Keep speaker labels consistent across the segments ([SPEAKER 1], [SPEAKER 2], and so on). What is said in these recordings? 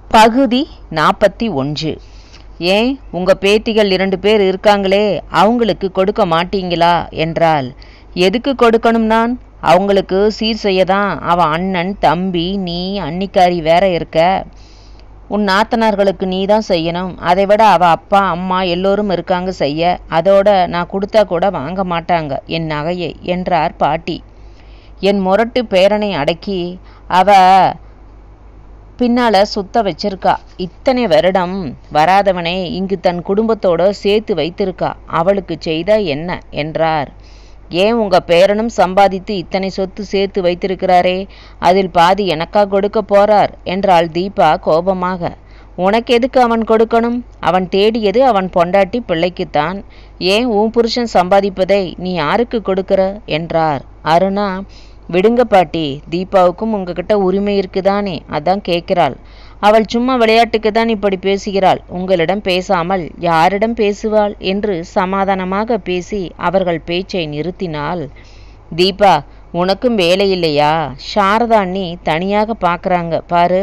[SPEAKER 1] பகுதி நாற்பத்தி ஒன்று ஏன் உங்க பேத்திகள் இரண்டு பேர் இருக்காங்களே அவங்களுக்கு கொடுக்க மாட்டீங்களா என்றாள் எதுக்கு கொடுக்கணும் நான் அவங்களுக்கு சீர் செய்ய தான் அவ அண்ணன் தம்பி நீ அன்னிக்காரி வேற இருக்க உன் நாத்தனார்களுக்கு நீ தான் செய்யணும் அதை விட அவ அப்பா அம்மா எல்லோரும் இருக்காங்க செய்ய அதோட நான் கொடுத்தா கூட வாங்க மாட்டாங்க என் நகையை என்றார் பாட்டி என் முரட்டு பேரனை அடக்கி அவ பின்னால சுத்த வச்சிருக்கா இத்தனை வருடம் வராதவனை இங்கு தன் குடும்பத்தோட சேர்த்து வைத்திருக்கா அவளுக்கு செய்தா என்ன என்றார் ஏன் உங்க பேரனும் சம்பாதித்து இத்தனை சொத்து சேர்த்து வைத்திருக்கிறாரே அதில் பாதி எனக்கா கொடுக்க போறார் என்றாள் தீபா கோபமாக உனக்கு எதுக்கு அவன் கொடுக்கணும் அவன் தேடியது அவன் பொண்டாட்டி பிள்ளைக்குத்தான் ஏன் உன் புருஷன் சம்பாதிப்பதை நீ யாருக்கு கொடுக்கிற என்றார் அருணா விடுங்க பாட்டி தீபாவுக்கும் உங்ககிட்ட உரிமை இருக்குதானே அதான் கேட்கிறாள் அவள் சும்மா விளையாட்டுக்கு தான் இப்படி பேசுகிறாள் உங்களிடம் பேசாமல் யாரிடம் பேசுவாள் என்று சமாதானமாக பேசி அவர்கள் பேச்சை நிறுத்தினாள் தீபா உனக்கும் வேலை இல்லையா சாரதா அண்ணி தனியாக பார்க்கறாங்க பாரு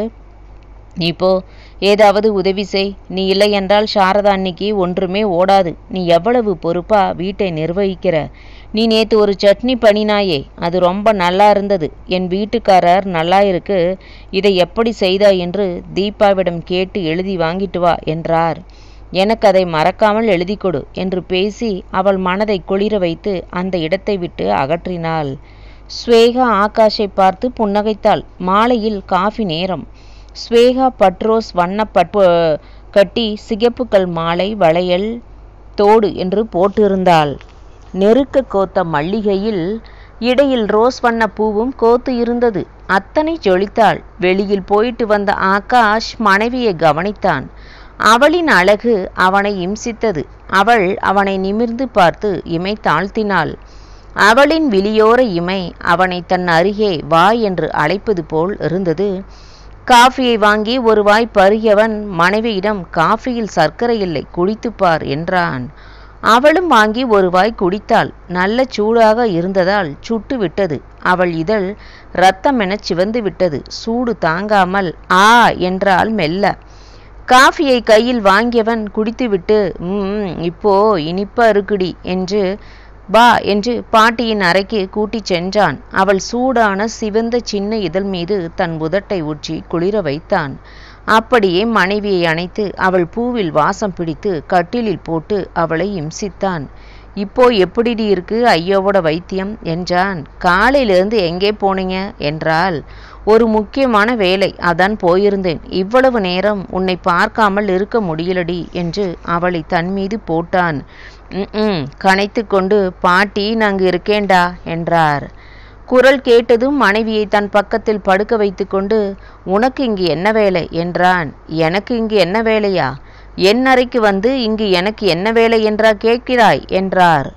[SPEAKER 1] நீ போ ஏதாவது உதவி செய் நீ இல்லை என்றால் சாரதா அன்னிக்கு ஒன்றுமே ஓடாது நீ எவ்வளவு பொறுப்பா வீட்டை நிர்வகிக்கிற நீ நேத்து ஒரு சட்னி பண்ணினாயே அது ரொம்ப நல்லா இருந்தது என் வீட்டுக்காரர் நல்லா இருக்கு இதை எப்படி செய்தாய் என்று தீபாவிடம் கேட்டு எழுதி வாங்கிட்டு வா என்றார் எனக்கு அதை மறக்காமல் எழுதி கொடு என்று பேசி அவள் மனதை குளிர வைத்து அந்த இடத்தை விட்டு அகற்றினாள் ஸ்வேகா ஆகாஷை பார்த்து புன்னகைத்தாள் மாலையில் காஃபி நேரம் ஸ்வேகா பட்ரோஸ் வண்ண பட்டு கட்டி சிகப்புக்கள் மாலை வளையல் தோடு என்று போட்டிருந்தாள் நெருக்க கோத்த மல்லிகையில் இடையில் ரோஸ் வண்ண பூவும் கோத்து இருந்தது அத்தனை ஜொலித்தாள் வெளியில் போயிட்டு வந்த ஆகாஷ் மனைவியை கவனித்தான் அவளின் அழகு அவனை இம்சித்தது அவள் அவனை நிமிர்ந்து பார்த்து இமை தாழ்த்தினாள் அவளின் விழியோர இமை அவனை தன் அருகே வா என்று அழைப்பது போல் இருந்தது காஃபியை வாங்கி ஒரு வாய் பருகியவன் மனைவியிடம் காஃபியில் சர்க்கரை இல்லை குடித்துப்பார் என்றான் அவளும் வாங்கி ஒரு வாய் குடித்தாள் நல்ல சூடாக இருந்ததால் சுட்டு விட்டது அவள் இதழ் இரத்தமென சிவந்து விட்டது சூடு தாங்காமல் ஆ என்றால் மெல்ல காஃபியை கையில் வாங்கியவன் குடித்துவிட்டு ம் இப்போ இனிப்பா இருக்குடி என்று பா என்று பாட்டியின் அறைக்கு கூட்டிச் சென்றான் அவள் சூடான சிவந்த சின்ன இதழ் மீது தன் உதட்டை ஊற்றி குளிர வைத்தான் அப்படியே மனைவியை அணைத்து அவள் பூவில் வாசம் பிடித்து கட்டிலில் போட்டு அவளை இம்சித்தான் இப்போ எப்படிடி இருக்கு ஐயோவோட வைத்தியம் என்றான் காலையிலிருந்து எங்கே போனீங்க என்றால் ஒரு முக்கியமான வேலை அதான் போயிருந்தேன் இவ்வளவு நேரம் உன்னை பார்க்காமல் இருக்க முடியலடி என்று அவளை தன் மீது போட்டான் ம் கனைத்து கொண்டு பாட்டி நாங்க இருக்கேண்டா என்றார் குரல் கேட்டதும் மனைவியை தன் பக்கத்தில் படுக்க வைத்துக்கொண்டு உனக்கு இங்கு என்ன வேலை என்றான் எனக்கு இங்கு என்ன வேலையா என் அறைக்கு வந்து இங்கு எனக்கு என்ன வேலை என்றா கேட்கிறாய் என்றார்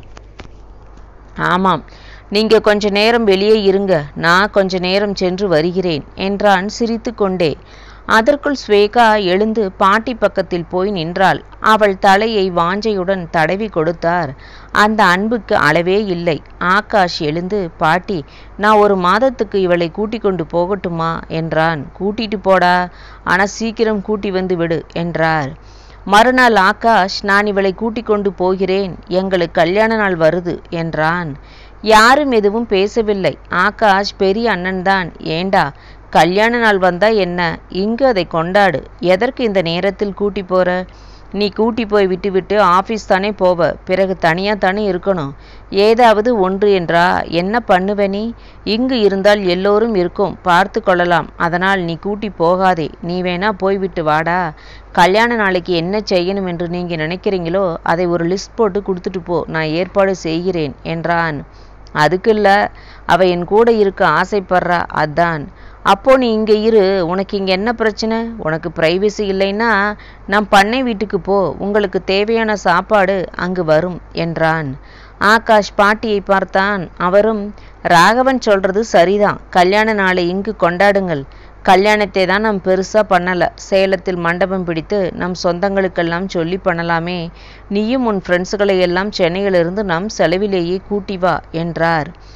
[SPEAKER 1] ஆமாம் நீங்க கொஞ்ச நேரம் வெளியே இருங்க நான் கொஞ்ச நேரம் சென்று வருகிறேன் என்றான் சிரித்து கொண்டே அதற்குள் ஸ்வேகா எழுந்து பாட்டி பக்கத்தில் போய் நின்றாள் அவள் தலையை வாஞ்சையுடன் தடவி கொடுத்தார் அந்த அன்புக்கு அளவே இல்லை ஆகாஷ் எழுந்து பாட்டி நான் ஒரு மாதத்துக்கு இவளை கூட்டி கொண்டு போகட்டுமா என்றான் கூட்டிட்டு போடா ஆனா சீக்கிரம் கூட்டி வந்து விடு என்றார் மறுநாள் ஆகாஷ் நான் இவளை கூட்டிக் கொண்டு போகிறேன் எங்களுக்கு கல்யாண நாள் வருது என்றான் யாரும் எதுவும் பேசவில்லை ஆகாஷ் பெரிய அண்ணன்தான் ஏண்டா கல்யாண நாள் வந்தா என்ன இங்கு அதை கொண்டாடு எதற்கு இந்த நேரத்தில் கூட்டி போற நீ கூட்டி போய் விட்டுவிட்டு ஆஃபீஸ் தானே போவ பிறகு தனியா தானே இருக்கணும் ஏதாவது ஒன்று என்றா என்ன பண்ணுவ நீ இங்கு இருந்தால் எல்லோரும் இருக்கும் பார்த்து கொள்ளலாம் அதனால் நீ கூட்டி போகாதே நீ வேணா போய்விட்டு வாடா கல்யாண நாளைக்கு என்ன செய்யணும் என்று நீங்க நினைக்கிறீங்களோ அதை ஒரு லிஸ்ட் போட்டு கொடுத்துட்டு போ நான் ஏற்பாடு செய்கிறேன் என்றான் அதுக்கு இல்ல அவ என் கூட இருக்க ஆசைப்படுறா அதான் அப்போ நீ இங்க இரு உனக்கு இங்க என்ன பிரச்சனை உனக்கு பிரைவசி இல்லைன்னா நான் பண்ணை வீட்டுக்கு போ உங்களுக்கு தேவையான சாப்பாடு அங்கு வரும் என்றான் ஆகாஷ் பாட்டியை பார்த்தான் அவரும் ராகவன் சொல்றது சரிதான் கல்யாண நாளை இங்கு கொண்டாடுங்கள் கல்யாணத்தை தான் நாம் பெருசா பண்ணல சேலத்தில் மண்டபம் பிடித்து நம் சொந்தங்களுக்கெல்லாம் சொல்லி பண்ணலாமே நீயும் உன் ஃப்ரெண்ட்ஸுகளை எல்லாம் சென்னையிலிருந்து நம் செலவிலேயே கூட்டி வா என்றார்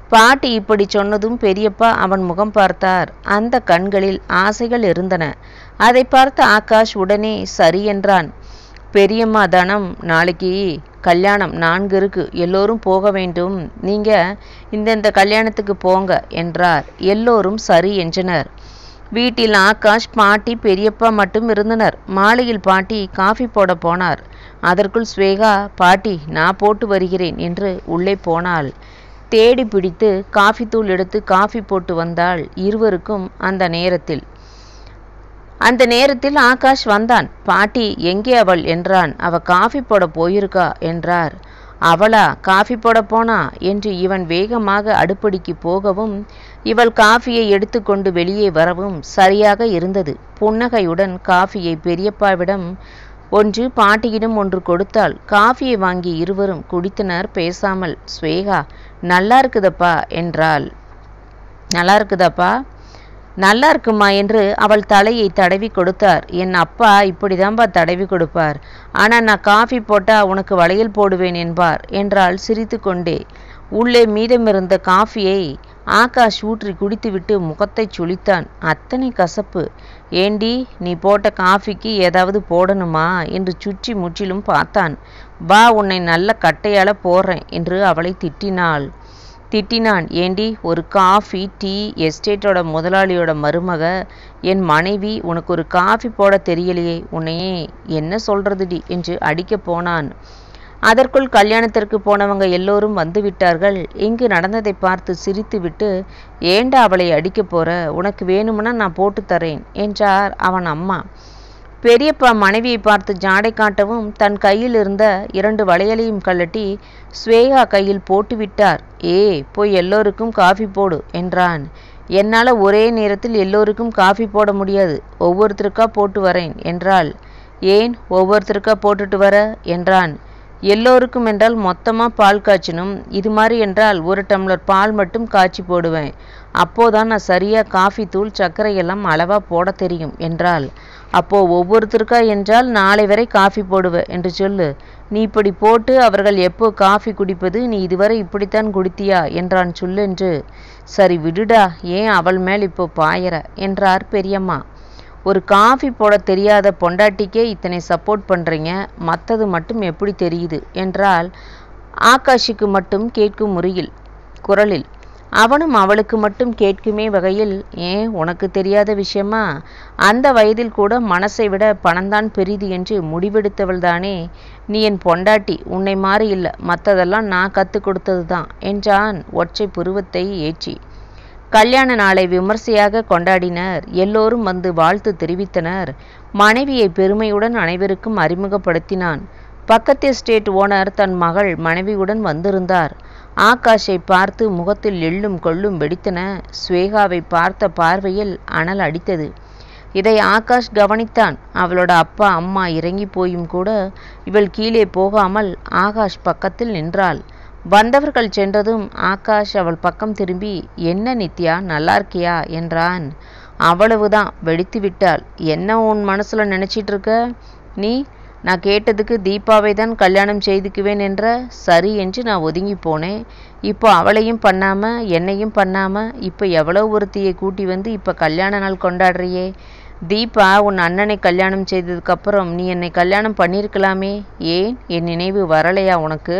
[SPEAKER 1] பாட்டி இப்படி சொன்னதும் பெரியப்பா அவன் முகம் பார்த்தார் அந்த கண்களில் ஆசைகள் இருந்தன அதை பார்த்த ஆகாஷ் உடனே சரி என்றான் பெரியம்மா தனம் நாளைக்கு கல்யாணம் நான்கு இருக்கு எல்லோரும் போக வேண்டும் நீங்க இந்தந்த கல்யாணத்துக்கு போங்க என்றார் எல்லோரும் சரி என்றனர் வீட்டில் ஆகாஷ் பாட்டி பெரியப்பா மட்டும் இருந்தனர் மாலையில் பாட்டி காஃபி போட போனார் அதற்குள் ஸ்வேகா பாட்டி நான் போட்டு வருகிறேன் என்று உள்ளே போனாள் தேடி பிடித்து காஃபி தூள் எடுத்து காஃபி போட்டு வந்தாள் இருவருக்கும் அந்த நேரத்தில் அந்த நேரத்தில் ஆகாஷ் வந்தான் பாட்டி எங்கே அவள் என்றான் அவ காஃபி போட போயிருக்கா என்றார் அவளா காஃபி போட போனா என்று இவன் வேகமாக அடுப்படிக்கு போகவும் இவள் காஃபியை எடுத்துக்கொண்டு வெளியே வரவும் சரியாக இருந்தது புன்னகையுடன் காஃபியை பெரியப்பாவிடம் ஒன்று பாட்டியிடம் ஒன்று கொடுத்தாள் காஃபியை வாங்கி இருவரும் குடித்தனர் பேசாமல் ஸ்வேகா நல்லா இருக்குதப்பா என்றாள் நல்லா இருக்குதாப்பா நல்லா இருக்குமா என்று அவள் தலையை தடவி கொடுத்தார் என் அப்பா இப்படிதான்பா தடவி கொடுப்பார் ஆனால் நான் காஃபி போட்டா உனக்கு வளையல் போடுவேன் என்பார் என்றாள் சிரித்துக்கொண்டே உள்ளே மீதமிருந்த காஃபியை ஆகாஷ் ஊற்றி குடித்துவிட்டு முகத்தை சுளித்தான் அத்தனை கசப்பு ஏண்டி நீ போட்ட காஃபிக்கு ஏதாவது போடணுமா என்று சுற்றி முற்றிலும் பார்த்தான் வா உன்னை நல்ல கட்டையால போடுறேன் என்று அவளை திட்டினாள் திட்டினான் ஏண்டி ஒரு காஃபி டீ எஸ்டேட்டோட முதலாளியோட மருமக என் மனைவி உனக்கு ஒரு காஃபி போட தெரியலையே உன்னையே என்ன சொல்றதுடி என்று அடிக்கப் போனான் அதற்குள் கல்யாணத்திற்கு போனவங்க எல்லோரும் வந்து விட்டார்கள் இங்கு நடந்ததை பார்த்து சிரித்துவிட்டு ஏண்டா அவளை அடிக்கப் போற உனக்கு வேணும்னா நான் போட்டு தரேன் என்றார் அவன் அம்மா பெரியப்பா மனைவியை பார்த்து ஜாடை காட்டவும் தன் கையில் இருந்த இரண்டு வளையலையும் கழட்டி ஸ்வேகா கையில் போட்டு விட்டார் ஏ போய் எல்லோருக்கும் காஃபி போடு என்றான் என்னால் ஒரே நேரத்தில் எல்லோருக்கும் காஃபி போட முடியாது ஒவ்வொருத்தருக்கா போட்டு வரேன் என்றாள் ஏன் ஒவ்வொருத்தருக்கா போட்டுட்டு வர என்றான் எல்லோருக்கும் என்றால் மொத்தமாக பால் காய்ச்சணும் இது மாதிரி என்றால் ஒரு டம்ளர் பால் மட்டும் காய்ச்சி போடுவேன் அப்போதான் நான் சரியாக காஃபி தூள் சர்க்கரை எல்லாம் அளவாக போட தெரியும் என்றாள் அப்போ ஒவ்வொருத்தருக்கா என்றால் நாளை வரை காஃபி போடுவ என்று சொல்லு நீ இப்படி போட்டு அவர்கள் எப்போ காஃபி குடிப்பது நீ இதுவரை இப்படித்தான் குடித்தியா என்றான் சொல்லென்று சரி விடுடா ஏன் அவள் மேல் இப்போ பாயற என்றார் பெரியம்மா ஒரு காஃபி போட தெரியாத பொண்டாட்டிக்கே இத்தனை சப்போர்ட் பண்ணுறீங்க மற்றது மட்டும் எப்படி தெரியுது என்றால் ஆகாஷுக்கு மட்டும் கேட்கும் முறையில் குரலில் அவனும் அவளுக்கு மட்டும் கேட்குமே வகையில் ஏன் உனக்கு தெரியாத விஷயமா அந்த வயதில் கூட மனசை விட பணம்தான் பெரிது என்று முடிவெடுத்தவள்தானே நீ என் பொண்டாட்டி உன்னை மாறி இல்லை மற்றதெல்லாம் நான் கற்றுக் கொடுத்தது தான் என்றான் ஒற்றை புருவத்தை ஏற்றி கல்யாண நாளை விமர்சையாக கொண்டாடினர் எல்லோரும் வந்து வாழ்த்து தெரிவித்தனர் மனைவியை பெருமையுடன் அனைவருக்கும் அறிமுகப்படுத்தினான் பக்கத்து எஸ்டேட் ஓனர் தன் மகள் மனைவியுடன் வந்திருந்தார் ஆகாஷை பார்த்து முகத்தில் எள்ளும் கொள்ளும் வெடித்தன ஸ்வேகாவை பார்த்த பார்வையில் அனல் அடித்தது இதை ஆகாஷ் கவனித்தான் அவளோட அப்பா அம்மா இறங்கி போயும் கூட இவள் கீழே போகாமல் ஆகாஷ் பக்கத்தில் நின்றாள் வந்தவர்கள் சென்றதும் ஆகாஷ் அவள் பக்கம் திரும்பி என்ன நித்யா நல்லா இருக்கியா என்றான் அவ்வளவுதான் வெடித்து விட்டாள் என்ன உன் மனசுல நினைச்சிட்டு இருக்க நீ நான் கேட்டதுக்கு தீபாவை தான் கல்யாணம் செய்துக்குவேன் என்ற சரி என்று நான் ஒதுங்கி போனேன் இப்போ அவளையும் பண்ணாம என்னையும் பண்ணாம இப்போ எவ்வளோ ஒருத்தியை கூட்டி வந்து இப்போ கல்யாண நாள் கொண்டாடுறியே தீபா உன் அண்ணனை கல்யாணம் செய்ததுக்கப்புறம் நீ என்னை கல்யாணம் பண்ணியிருக்கலாமே ஏன் என் நினைவு வரலையா உனக்கு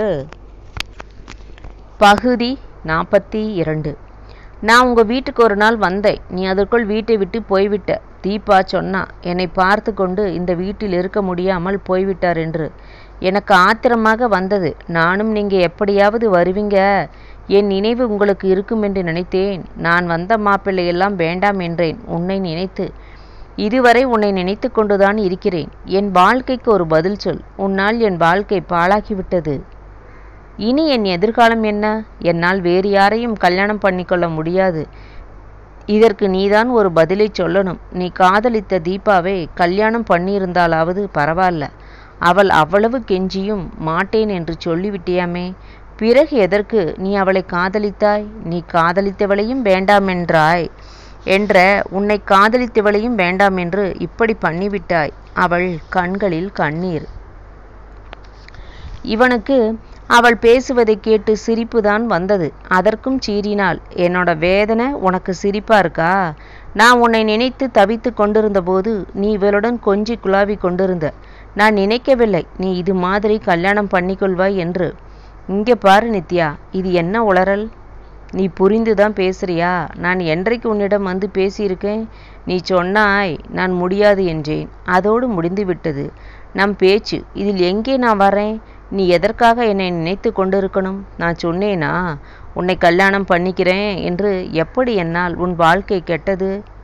[SPEAKER 1] பகுதி நாற்பத்தி இரண்டு நான் உங்கள் வீட்டுக்கு ஒரு நாள் வந்தேன் நீ அதற்குள் வீட்டை விட்டு போய்விட்ட தீபா சொன்னா என்னை பார்த்து கொண்டு இந்த வீட்டில் இருக்க முடியாமல் போய்விட்டார் என்று எனக்கு ஆத்திரமாக வந்தது நானும் நீங்கள் எப்படியாவது வருவீங்க என் நினைவு உங்களுக்கு இருக்கும் என்று நினைத்தேன் நான் வந்த மாப்பிள்ளையெல்லாம் வேண்டாம் என்றேன் உன்னை நினைத்து இதுவரை உன்னை நினைத்து கொண்டுதான் இருக்கிறேன் என் வாழ்க்கைக்கு ஒரு பதில் சொல் உன்னால் என் வாழ்க்கை பாழாகிவிட்டது இனி என் எதிர்காலம் என்ன என்னால் வேறு யாரையும் கல்யாணம் பண்ணிக்கொள்ள முடியாது இதற்கு நீதான் ஒரு பதிலை சொல்லணும் நீ காதலித்த தீபாவை கல்யாணம் பண்ணியிருந்தாலாவது பரவாயில்ல அவள் அவ்வளவு கெஞ்சியும் மாட்டேன் என்று சொல்லிவிட்டியாமே பிறகு எதற்கு நீ அவளை காதலித்தாய் நீ காதலித்தவளையும் வேண்டாமென்றாய் என்ற உன்னை காதலித்தவளையும் வேண்டாம் என்று இப்படி பண்ணிவிட்டாய் அவள் கண்களில் கண்ணீர் இவனுக்கு அவள் பேசுவதை கேட்டு சிரிப்புதான் வந்தது அதற்கும் சீறினாள் என்னோட வேதனை உனக்கு சிரிப்பா இருக்கா நான் உன்னை நினைத்து தவித்து கொண்டிருந்த போது நீ இவளுடன் கொஞ்சி குழாவி கொண்டிருந்த நான் நினைக்கவில்லை நீ இது மாதிரி கல்யாணம் பண்ணிக்கொள்வாய் என்று இங்கே பாரு நித்யா இது என்ன உளறல் நீ புரிந்து தான் பேசுறியா நான் என்றைக்கு உன்னிடம் வந்து பேசியிருக்கேன் நீ சொன்னாய் நான் முடியாது என்றேன் அதோடு முடிந்து விட்டது நம் பேச்சு இதில் எங்கே நான் வரேன் நீ எதற்காக என்னை நினைத்து கொண்டிருக்கணும் நான் சொன்னேனா உன்னை கல்யாணம் பண்ணிக்கிறேன் என்று எப்படி என்னால் உன் வாழ்க்கை கெட்டது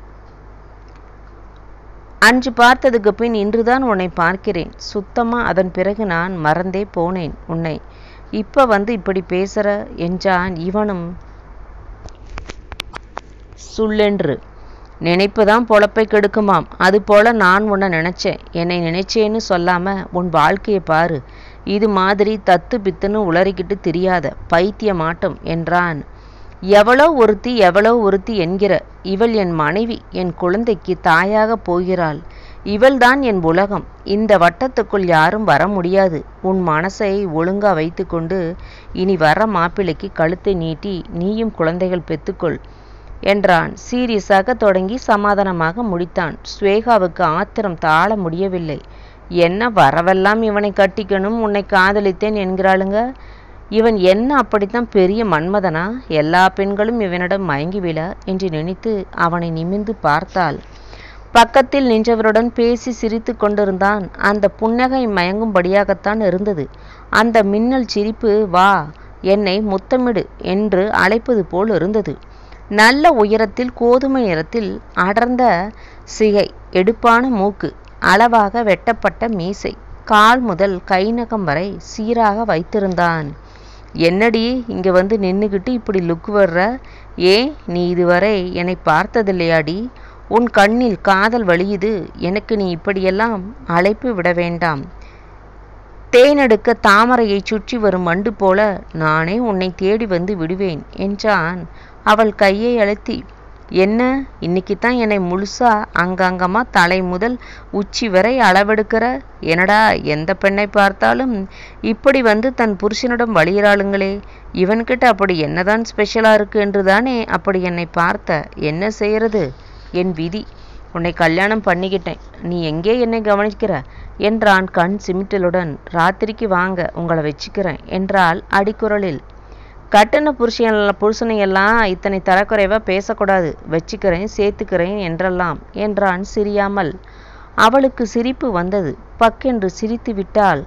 [SPEAKER 1] அன்று பார்த்ததுக்கு பின் இன்றுதான் உன்னை பார்க்கிறேன் சுத்தமா அதன் பிறகு நான் மறந்தே போனேன் உன்னை இப்ப வந்து இப்படி பேசுற என்றான் இவனும் சுள்ளென்று நினைப்புதான் பொழப்பை கெடுக்குமாம் அது போல நான் உன்னை நினைச்சேன் என்னை நினைச்சேன்னு சொல்லாம உன் வாழ்க்கையை பாரு இது மாதிரி தத்து பித்துன்னு உளறிக்கிட்டு தெரியாத பைத்தியமாட்டம் என்றான் எவளோ ஒருத்தி எவளோ ஒருத்தி என்கிற இவள் என் மனைவி என் குழந்தைக்கு தாயாக போகிறாள் இவள்தான் என் உலகம் இந்த வட்டத்துக்குள் யாரும் வர முடியாது உன் மனசை ஒழுங்கா வைத்துக்கொண்டு இனி வர மாப்பிள்ளைக்கு கழுத்தை நீட்டி நீயும் குழந்தைகள் பெத்துக்கொள் என்றான் சீரியஸாக தொடங்கி சமாதானமாக முடித்தான் ஸ்வேகாவுக்கு ஆத்திரம் தாழ முடியவில்லை என்ன வரவெல்லாம் இவனை கட்டிக்கணும் உன்னை காதலித்தேன் என்கிறாளுங்க இவன் என்ன அப்படித்தான் பெரிய மன்மதனா எல்லா பெண்களும் இவனிடம் மயங்கி விழ என்று நினைத்து அவனை நிமிர்ந்து பார்த்தாள் பக்கத்தில் நின்றவருடன் பேசி சிரித்து கொண்டிருந்தான் அந்த புன்னகை மயங்கும்படியாகத்தான் இருந்தது அந்த மின்னல் சிரிப்பு வா என்னை முத்தமிடு என்று அழைப்பது போல் இருந்தது நல்ல உயரத்தில் கோதுமை நிறத்தில் அடர்ந்த சிகை எடுப்பான மூக்கு அளவாக வெட்டப்பட்ட மீசை கால் முதல் கை நகம் வரை சீராக வைத்திருந்தான் என்னடி இங்க வந்து நின்னுக்கிட்டு இப்படி லுக் வர்ற ஏன் நீ இதுவரை என்னை பார்த்ததில்லையாடி உன் கண்ணில் காதல் வழியுது எனக்கு நீ இப்படியெல்லாம் அழைப்பு விட வேண்டாம் தேனெடுக்க தாமரையை சுற்றி வரும் வண்டு போல நானே உன்னை தேடி வந்து விடுவேன் என்றான் அவள் கையை அழுத்தி என்ன இன்னைக்கு தான் என்னை முழுசா அங்கங்கமா தலை முதல் உச்சி வரை அளவெடுக்கிற என்னடா எந்த பெண்ணை பார்த்தாலும் இப்படி வந்து தன் புருஷனிடம் வழியிறாளுங்களே இவன்கிட்ட அப்படி என்னதான் ஸ்பெஷலா இருக்கு என்று தானே அப்படி என்னை பார்த்த என்ன செய்யறது என் விதி உன்னை கல்யாணம் பண்ணிக்கிட்டேன் நீ எங்கே என்னை கவனிக்கிற என்றான் கண் சிமிட்டலுடன் ராத்திரிக்கு வாங்க உங்களை வச்சுக்கிறேன் என்றாள் அடிக்குரலில் கட்டுன புருஷன் புருஷனையெல்லாம் இத்தனை தரக்குறைவா பேசக்கூடாது வச்சுக்கிறேன் சேர்த்துக்கிறேன் என்றெல்லாம் என்றான் சிரியாமல் அவளுக்கு சிரிப்பு வந்தது பக்கென்று சிரித்து விட்டாள்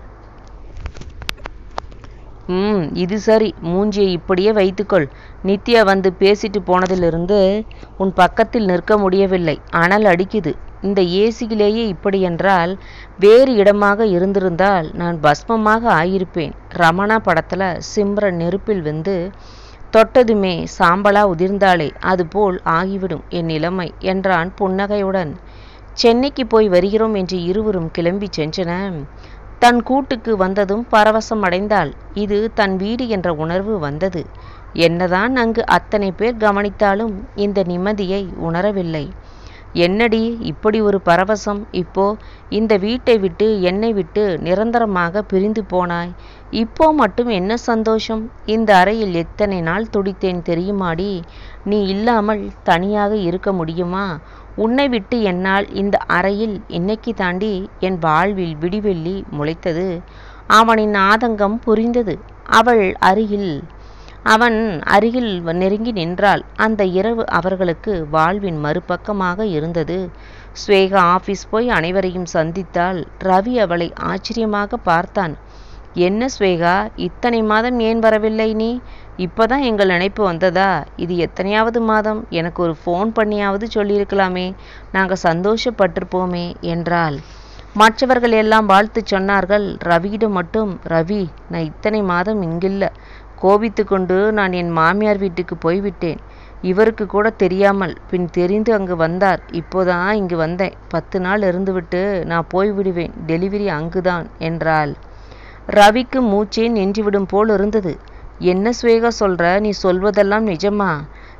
[SPEAKER 1] ம் இது சரி மூஞ்சியை இப்படியே வைத்துக்கொள் நித்யா வந்து பேசிட்டு போனதிலிருந்து உன் பக்கத்தில் நிற்க முடியவில்லை அனல் அடிக்குது இந்த ஏசியிலேயே இப்படி என்றால் வேறு இடமாக இருந்திருந்தால் நான் பஸ்மமாக ஆயிருப்பேன் ரமணா படத்துல சிம்ரன் நெருப்பில் வந்து தொட்டதுமே சாம்பலா உதிர்ந்தாளே அதுபோல் ஆகிவிடும் என் நிலைமை என்றான் புன்னகையுடன் சென்னைக்கு போய் வருகிறோம் என்று இருவரும் கிளம்பி சென்றன தன் கூட்டுக்கு வந்ததும் பரவசம் அடைந்தாள் இது தன் வீடு என்ற உணர்வு வந்தது என்னதான் அங்கு அத்தனை பேர் கவனித்தாலும் இந்த நிம்மதியை உணரவில்லை என்னடி இப்படி ஒரு பரவசம் இப்போ இந்த வீட்டை விட்டு என்னை விட்டு நிரந்தரமாக பிரிந்து போனாய் இப்போ மட்டும் என்ன சந்தோஷம் இந்த அறையில் எத்தனை நாள் துடித்தேன் தெரியுமாடி நீ இல்லாமல் தனியாக இருக்க முடியுமா உன்னை விட்டு என்னால் இந்த அறையில் இன்னைக்கு தாண்டி என் வாழ்வில் விடிவெள்ளி முளைத்தது அவனின் ஆதங்கம் புரிந்தது அவள் அருகில் அவன் அருகில் நெருங்கி நின்றாள் அந்த இரவு அவர்களுக்கு வாழ்வின் மறுபக்கமாக இருந்தது ஸ்வேகா ஆபீஸ் போய் அனைவரையும் சந்தித்தாள் ரவி அவளை ஆச்சரியமாக பார்த்தான் என்ன ஸ்வேகா இத்தனை மாதம் ஏன் வரவில்லை நீ இப்பதான் எங்கள் நினைப்பு வந்ததா இது எத்தனையாவது மாதம் எனக்கு ஒரு ஃபோன் பண்ணியாவது சொல்லியிருக்கலாமே நாங்க சந்தோஷப்பட்டிருப்போமே என்றாள் மற்றவர்கள் எல்லாம் வாழ்த்து சொன்னார்கள் ரவியிடம் மட்டும் ரவி நான் இத்தனை மாதம் இங்கில்ல கோபித்து கொண்டு நான் என் மாமியார் வீட்டுக்கு போய்விட்டேன் இவருக்கு கூட தெரியாமல் பின் தெரிந்து அங்கு வந்தார் இப்போதான் இங்கு வந்தேன் பத்து நாள் இருந்துவிட்டு நான் போய்விடுவேன் டெலிவரி அங்குதான் என்றாள் ரவிக்கு மூச்சே நின்றுவிடும் போல் இருந்தது என்ன ஸ்வேகா சொல்ற நீ சொல்வதெல்லாம் நிஜமா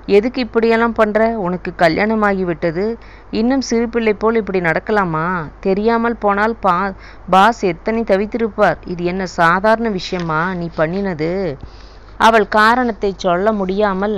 [SPEAKER 1] எதுக்கு இப்படியெல்லாம் பண்ற உனக்கு கல்யாணமாகி விட்டது இன்னும் சிறு பிள்ளை போல் இப்படி நடக்கலாமா தெரியாமல் போனால் பா பாஸ் எத்தனை தவித்திருப்பார் இது என்ன சாதாரண விஷயமா நீ பண்ணினது அவள் காரணத்தை சொல்ல முடியாமல்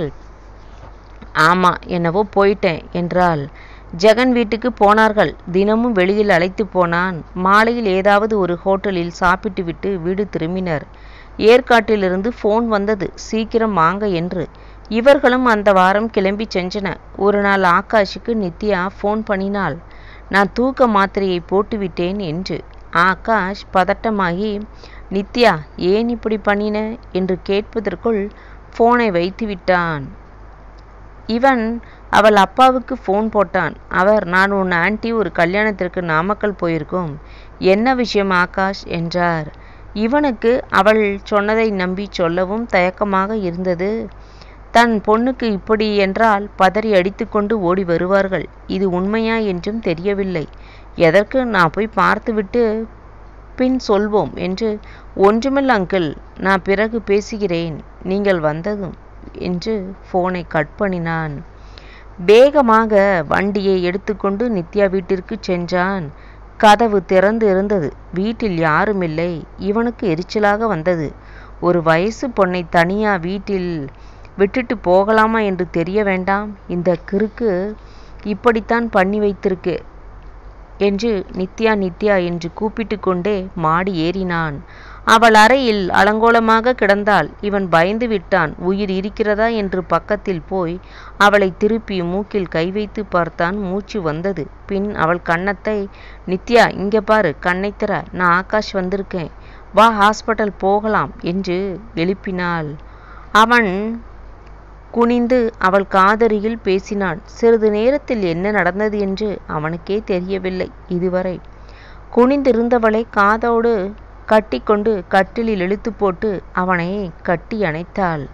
[SPEAKER 1] ஆமா என்னவோ போயிட்டேன் என்றாள் ஜெகன் வீட்டுக்கு போனார்கள் தினமும் வெளியில் அழைத்து போனான் மாலையில் ஏதாவது ஒரு ஹோட்டலில் சாப்பிட்டுவிட்டு வீடு திரும்பினர் ஏற்காட்டிலிருந்து ஃபோன் வந்தது சீக்கிரம் வாங்க என்று இவர்களும் அந்த வாரம் கிளம்பி சென்றன ஒரு நாள் ஆகாஷுக்கு நித்யா ஃபோன் பண்ணினாள் நான் தூக்க மாத்திரையை போட்டுவிட்டேன் என்று ஆகாஷ் பதட்டமாகி நித்யா ஏன் இப்படி பண்ணின என்று கேட்பதற்குள் ஃபோனை வைத்து விட்டான் இவன் அவள் அப்பாவுக்கு ஃபோன் போட்டான் அவர் நான் உன் ஆன்ட்டி ஒரு கல்யாணத்திற்கு நாமக்கல் போயிருக்கோம் என்ன விஷயம் ஆகாஷ் என்றார் இவனுக்கு அவள் சொன்னதை நம்பி சொல்லவும் தயக்கமாக இருந்தது தன் பொண்ணுக்கு இப்படி என்றால் பதறி அடித்துக்கொண்டு ஓடி வருவார்கள் இது உண்மையா என்றும் தெரியவில்லை எதற்கு நான் போய் பார்த்துவிட்டு பின் சொல்வோம் என்று ஒன்றுமில்ல அங்கிள் நான் பிறகு பேசுகிறேன் நீங்கள் வந்ததும் என்று ஃபோனை கட் பண்ணினான் வேகமாக வண்டியை எடுத்துக்கொண்டு நித்யா வீட்டிற்கு சென்றான் கதவு திறந்து இருந்தது வீட்டில் யாரும் இல்லை இவனுக்கு எரிச்சலாக வந்தது ஒரு வயசு பொண்ணை தனியா வீட்டில் விட்டுட்டு போகலாமா என்று தெரிய வேண்டாம் இந்த கிறுக்கு இப்படித்தான் பண்ணி வைத்திருக்கு என்று நித்யா நித்யா என்று கூப்பிட்டு கொண்டே மாடி ஏறினான் அவள் அறையில் அலங்கோலமாக கிடந்தாள் இவன் பயந்து விட்டான் உயிர் இருக்கிறதா என்று பக்கத்தில் போய் அவளை திருப்பி மூக்கில் கை வைத்து பார்த்தான் மூச்சு வந்தது பின் அவள் கன்னத்தை நித்யா இங்க பாரு கண்ணை திற நான் ஆகாஷ் வந்திருக்கேன் வா ஹாஸ்பிட்டல் போகலாம் என்று எழுப்பினாள் அவன் குனிந்து அவள் காதருகில் பேசினான் சிறிது நேரத்தில் என்ன நடந்தது என்று அவனுக்கே தெரியவில்லை இதுவரை குனிந்திருந்தவளை காதோடு கட்டிக்கொண்டு கட்டிலில் இழுத்து போட்டு அவனை கட்டி அணைத்தாள்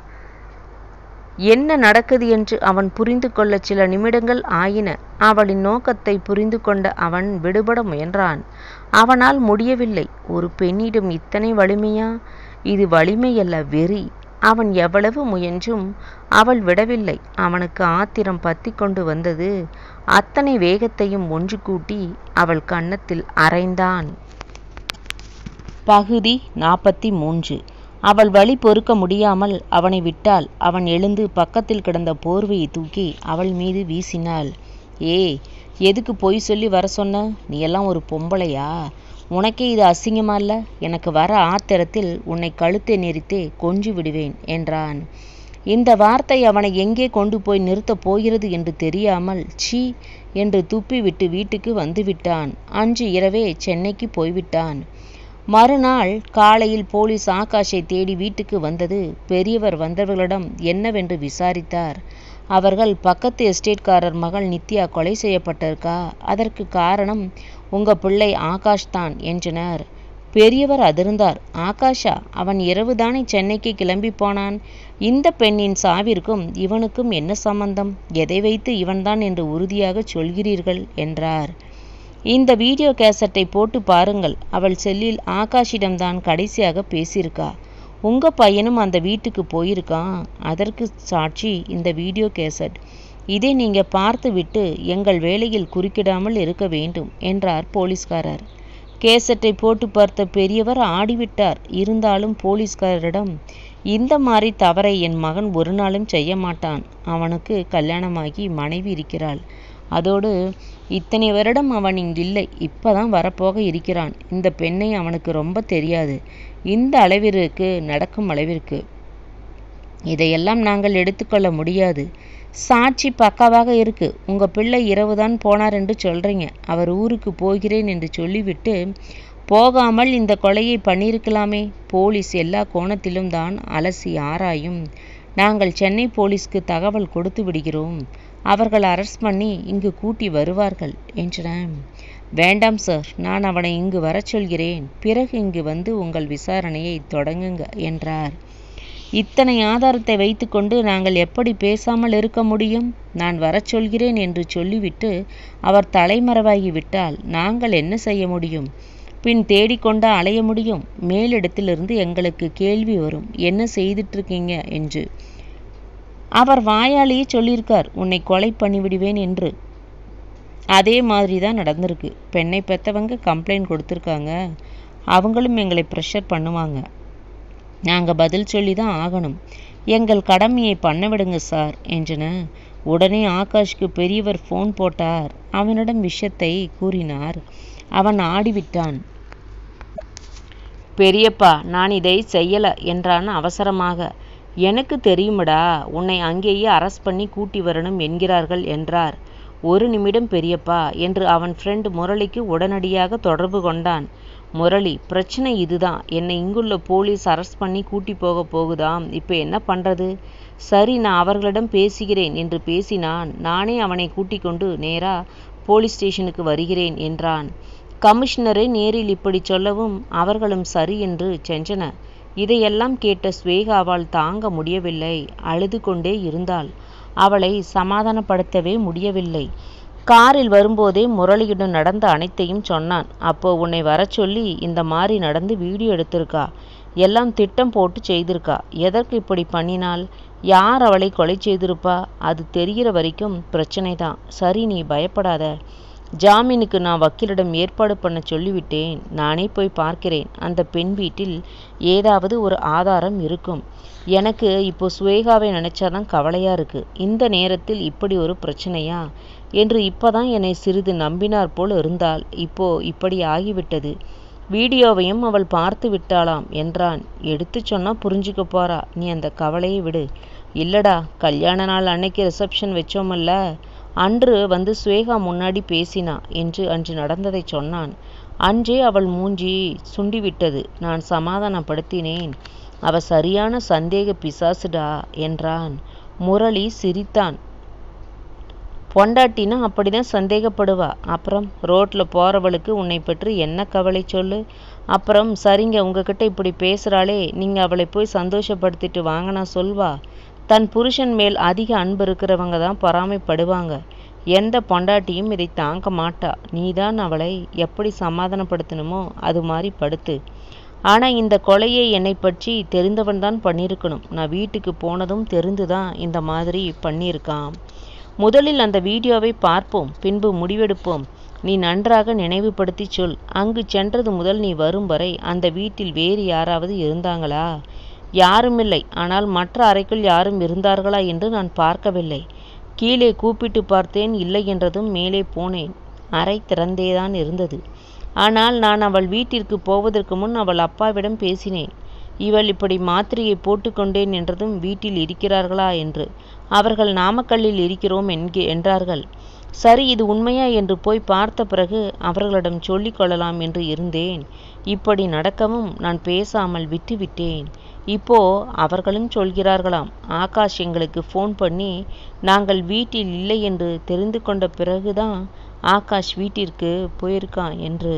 [SPEAKER 1] என்ன நடக்குது என்று அவன் புரிந்து கொள்ள சில நிமிடங்கள் ஆயின அவளின் நோக்கத்தை புரிந்து கொண்ட அவன் விடுபட முயன்றான் அவனால் முடியவில்லை ஒரு பெண்ணிடம் இத்தனை வலிமையா இது வலிமையல்ல வெறி அவன் எவ்வளவு முயன்றும் அவள் விடவில்லை அவனுக்கு ஆத்திரம் பத்தி கொண்டு வந்தது அத்தனை வேகத்தையும் ஒன்று கூட்டி அவள் கன்னத்தில் அரைந்தான் பகுதி நாற்பத்தி மூன்று அவள் வழி பொறுக்க முடியாமல் அவனை விட்டாள் அவன் எழுந்து பக்கத்தில் கிடந்த போர்வையை தூக்கி அவள் மீது வீசினாள் ஏ எதுக்கு பொய் சொல்லி வர சொன்ன நீ எல்லாம் ஒரு பொம்பளையா உனக்கே இது அசிங்கமா இல்ல எனக்கு வர ஆத்திரத்தில் உன்னை கழுத்தை நெரித்தே கொன்று விடுவேன் என்றான் இந்த வார்த்தை அவனை எங்கே கொண்டு போய் நிறுத்தப் போகிறது என்று தெரியாமல் சீ என்று துப்பிவிட்டு வீட்டுக்கு வந்துவிட்டான் அன்று இரவே சென்னைக்கு போய்விட்டான் மறுநாள் காலையில் போலீஸ் ஆகாஷை தேடி வீட்டுக்கு வந்தது பெரியவர் வந்தவர்களிடம் என்னவென்று விசாரித்தார் அவர்கள் பக்கத்து எஸ்டேட்காரர் மகள் நித்யா கொலை செய்யப்பட்டிருக்கா அதற்கு காரணம் உங்க பிள்ளை ஆகாஷ் தான் என்றனர் பெரியவர் அதிர்ந்தார் ஆகாஷா அவன் இரவுதானே சென்னைக்கு கிளம்பி போனான் இந்த பெண்ணின் சாவிற்கும் இவனுக்கும் என்ன சம்பந்தம் எதை வைத்து இவன்தான் என்று உறுதியாக சொல்கிறீர்கள் என்றார் இந்த வீடியோ கேசட்டை போட்டு பாருங்கள் அவள் செல்லில் ஆகாஷிடம்தான் கடைசியாக பேசியிருக்கா உங்க பையனும் அந்த வீட்டுக்கு போயிருக்கான் அதற்கு சாட்சி இந்த வீடியோ கேசட் இதை நீங்க பார்த்துவிட்டு எங்கள் வேலையில் குறுக்கிடாமல் இருக்க வேண்டும் என்றார் போலீஸ்காரர் கேசட்டை போட்டு பார்த்த பெரியவர் ஆடிவிட்டார் இருந்தாலும் போலீஸ்காரரிடம் இந்த மாதிரி தவறை என் மகன் ஒரு நாளும் செய்ய மாட்டான் அவனுக்கு கல்யாணமாகி மனைவி இருக்கிறாள் அதோடு இத்தனை வருடம் அவன் இங்கில்லை இப்பதான் வரப்போக இருக்கிறான் இந்த பெண்ணை அவனுக்கு ரொம்ப தெரியாது இந்த அளவிற்கு நடக்கும் அளவிற்கு இதையெல்லாம் நாங்கள் எடுத்துக்கொள்ள முடியாது சாட்சி பக்காவாக இருக்கு உங்க பிள்ளை இரவுதான் போனார் என்று சொல்றீங்க அவர் ஊருக்கு போகிறேன் என்று சொல்லிவிட்டு போகாமல் இந்த கொலையை பண்ணியிருக்கலாமே போலீஸ் எல்லா கோணத்திலும் தான் அலசி ஆராயும் நாங்கள் சென்னை போலீஸ்க்கு தகவல் கொடுத்து விடுகிறோம் அவர்கள் அரெஸ்ட் பண்ணி இங்கு கூட்டி வருவார்கள் என்றன வேண்டாம் சார் நான் அவனை இங்கு வரச் சொல்கிறேன் பிறகு இங்கு வந்து உங்கள் விசாரணையை தொடங்குங்க என்றார் இத்தனை ஆதாரத்தை வைத்துக்கொண்டு நாங்கள் எப்படி பேசாமல் இருக்க முடியும் நான் வரச் சொல்கிறேன் என்று சொல்லிவிட்டு அவர் தலைமறைவாகி விட்டால் நாங்கள் என்ன செய்ய முடியும் பின் தேடிக்கொண்டா அலைய முடியும் மேலிடத்திலிருந்து எங்களுக்கு கேள்வி வரும் என்ன செய்துட்டு இருக்கீங்க என்று அவர் வாயாலேயே சொல்லியிருக்கார் உன்னை கொலை பண்ணிவிடுவேன் என்று அதே மாதிரி தான் நடந்திருக்கு பெண்ணை பெற்றவங்க கம்ப்ளைண்ட் கொடுத்துருக்காங்க அவங்களும் எங்களை ப்ரெஷர் பண்ணுவாங்க நாங்கள் பதில் சொல்லி தான் ஆகணும் எங்கள் கடமையை பண்ண விடுங்க சார் என்றன உடனே ஆகாஷ்க்கு பெரியவர் ஃபோன் போட்டார் அவனிடம் விஷயத்தை கூறினார் அவன் ஆடிவிட்டான் பெரியப்பா நான் இதை செய்யல என்றான் அவசரமாக எனக்கு தெரியுமடா உன்னை அங்கேயே அரெஸ்ட் பண்ணி கூட்டி வரணும் என்கிறார்கள் என்றார் ஒரு நிமிடம் பெரியப்பா என்று அவன் ஃப்ரெண்ட் முரளிக்கு உடனடியாக தொடர்பு கொண்டான் முரளி பிரச்சனை இதுதான் என்னை இங்குள்ள போலீஸ் அரெஸ்ட் பண்ணி கூட்டி போக போகுதாம் இப்போ என்ன பண்றது சரி நான் அவர்களிடம் பேசுகிறேன் என்று பேசினான் நானே அவனை கூட்டிக் கொண்டு நேரா போலீஸ் ஸ்டேஷனுக்கு வருகிறேன் என்றான் கமிஷனரை நேரில் இப்படி சொல்லவும் அவர்களும் சரி என்று சென்றன இதையெல்லாம் கேட்ட ஸ்வேகாவால் தாங்க முடியவில்லை அழுது கொண்டே இருந்தாள் அவளை சமாதானப்படுத்தவே முடியவில்லை காரில் வரும்போதே முரளியுடன் நடந்த அனைத்தையும் சொன்னான் அப்போ உன்னை வர சொல்லி இந்த மாதிரி நடந்து வீடியோ எடுத்திருக்கா எல்லாம் திட்டம் போட்டு செய்திருக்கா எதற்கு இப்படி பண்ணினாள் யார் அவளை கொலை செய்திருப்பா அது தெரிகிற வரைக்கும் பிரச்சனை தான் சரி நீ பயப்படாத ஜாமீனுக்கு நான் வக்கீலிடம் ஏற்பாடு பண்ண சொல்லிவிட்டேன் நானே போய் பார்க்கிறேன் அந்த பெண் வீட்டில் ஏதாவது ஒரு ஆதாரம் இருக்கும் எனக்கு இப்போ சுவேகாவை நினைச்சாதான் கவலையா இருக்கு இந்த நேரத்தில் இப்படி ஒரு பிரச்சனையா என்று இப்பதான் என்னை சிறிது நம்பினார் போல் இருந்தாள் இப்போ இப்படி ஆகிவிட்டது வீடியோவையும் அவள் பார்த்து விட்டாளாம் என்றான் எடுத்து சொன்னா புரிஞ்சுக்க போறா நீ அந்த கவலையை விடு இல்லடா கல்யாண நாள் அன்னைக்கு ரிசப்ஷன் வச்சோமல்ல அன்று வந்து சுவேகா முன்னாடி பேசினா என்று அன்று நடந்ததை சொன்னான் அன்றே அவள் மூஞ்சி சுண்டிவிட்டது நான் சமாதானப்படுத்தினேன் அவ சரியான சந்தேக பிசாசுடா என்றான் முரளி சிரித்தான் பொண்டாட்டினா அப்படிதான் சந்தேகப்படுவா அப்புறம் ரோட்ல போறவளுக்கு உன்னை பற்றி என்ன கவலை சொல்லு அப்புறம் சரிங்க உங்ககிட்ட இப்படி பேசுறாளே நீங்க அவளை போய் சந்தோஷப்படுத்திட்டு வாங்கனா சொல்வா தன் புருஷன் மேல் அதிக அன்பு இருக்கிறவங்க தான் பொறாமைப்படுவாங்க எந்த பொண்டாட்டியும் இதை தாங்க மாட்டா நீதான் அவளை எப்படி சமாதானப்படுத்தணுமோ அது மாதிரி படுத்து ஆனா இந்த கொலையை என்னை பற்றி தெரிந்தவன் தான் பண்ணியிருக்கணும் நான் வீட்டுக்கு போனதும் தெரிந்துதான் இந்த மாதிரி பண்ணியிருக்கான் முதலில் அந்த வீடியோவை பார்ப்போம் பின்பு முடிவெடுப்போம் நீ நன்றாக நினைவுபடுத்தி சொல் அங்கு சென்றது முதல் நீ வரும் வரை அந்த வீட்டில் வேறு யாராவது இருந்தாங்களா யாருமில்லை ஆனால் மற்ற அறைக்குள் யாரும் இருந்தார்களா என்று நான் பார்க்கவில்லை கீழே கூப்பிட்டு பார்த்தேன் இல்லை என்றதும் மேலே போனேன் அறை திறந்தேதான் இருந்தது ஆனால் நான் அவள் வீட்டிற்கு போவதற்கு முன் அவள் அப்பாவிடம் பேசினேன் இவள் இப்படி மாத்திரையை போட்டுக்கொண்டேன் என்றதும் வீட்டில் இருக்கிறார்களா என்று அவர்கள் நாமக்கல்லில் இருக்கிறோம் என்கி என்றார்கள் சரி இது உண்மையா என்று போய் பார்த்த பிறகு அவர்களிடம் சொல்லிக் கொள்ளலாம் என்று இருந்தேன் இப்படி நடக்கவும் நான் பேசாமல் விட்டுவிட்டேன் இப்போ அவர்களும் சொல்கிறார்களாம் ஆகாஷ் எங்களுக்கு ஃபோன் பண்ணி நாங்கள் வீட்டில் இல்லை என்று தெரிந்து கொண்ட பிறகுதான் ஆகாஷ் வீட்டிற்கு போயிருக்கான் என்று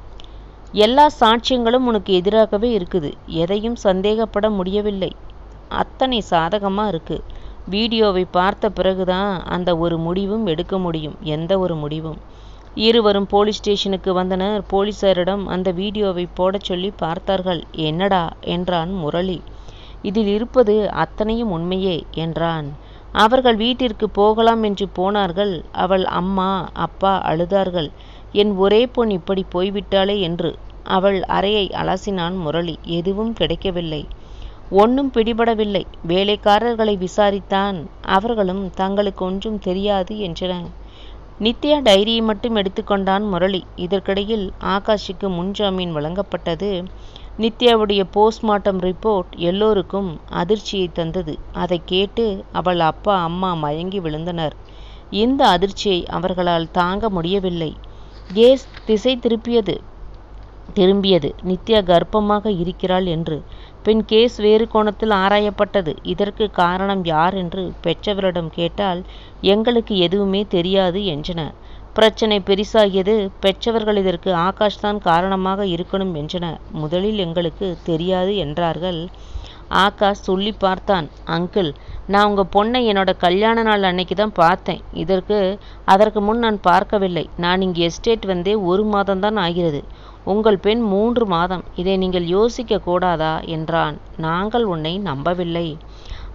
[SPEAKER 1] எல்லா சாட்சியங்களும் உனக்கு எதிராகவே இருக்குது எதையும் சந்தேகப்பட முடியவில்லை அத்தனை சாதகமா இருக்கு வீடியோவை பார்த்த பிறகுதான் அந்த ஒரு முடிவும் எடுக்க முடியும் எந்த ஒரு முடிவும் இருவரும் போலீஸ் ஸ்டேஷனுக்கு வந்தனர் போலீசாரிடம் அந்த வீடியோவை போடச் சொல்லி பார்த்தார்கள் என்னடா என்றான் முரளி இதில் இருப்பது அத்தனையும் உண்மையே என்றான் அவர்கள் வீட்டிற்கு போகலாம் என்று போனார்கள் அவள் அம்மா அப்பா அழுதார்கள் என் ஒரே பொன் இப்படி போய்விட்டாளே என்று அவள் அறையை அலசினான் முரளி எதுவும் கிடைக்கவில்லை ஒன்றும் பிடிபடவில்லை வேலைக்காரர்களை விசாரித்தான் அவர்களும் தங்களுக்கு ஒன்றும் தெரியாது என்றனர் நித்யா டைரியை மட்டும் எடுத்துக்கொண்டான் முரளி இதற்கிடையில் ஆகாஷுக்கு முன்ஜாமீன் வழங்கப்பட்டது நித்யாவுடைய போஸ்ட்மார்ட்டம் ரிப்போர்ட் எல்லோருக்கும் அதிர்ச்சியை தந்தது அதை கேட்டு அவள் அப்பா அம்மா மயங்கி விழுந்தனர் இந்த அதிர்ச்சியை அவர்களால் தாங்க முடியவில்லை கேஸ் திசை திருப்பியது திரும்பியது நித்யா கர்ப்பமாக இருக்கிறாள் என்று பின் கேஸ் வேறு கோணத்தில் ஆராயப்பட்டது இதற்கு காரணம் யார் என்று பெற்றவரிடம் கேட்டால் எங்களுக்கு எதுவுமே தெரியாது என்றனர் பிரச்சனை பெரிசாகியது பெற்றவர்கள் இதற்கு ஆகாஷ் தான் காரணமாக இருக்கணும் என்றனர் முதலில் எங்களுக்கு தெரியாது என்றார்கள் ஆகாஷ் சொல்லி பார்த்தான் அங்கிள் நான் உங்கள் பொண்ணை என்னோட கல்யாண நாள் அன்னைக்கு தான் பார்த்தேன் இதற்கு அதற்கு முன் நான் பார்க்கவில்லை நான் இங்கே எஸ்டேட் வந்தே ஒரு மாதம்தான் ஆகிறது உங்கள் பெண் மூன்று மாதம் இதை நீங்கள் யோசிக்க கூடாதா என்றான் நாங்கள் உன்னை நம்பவில்லை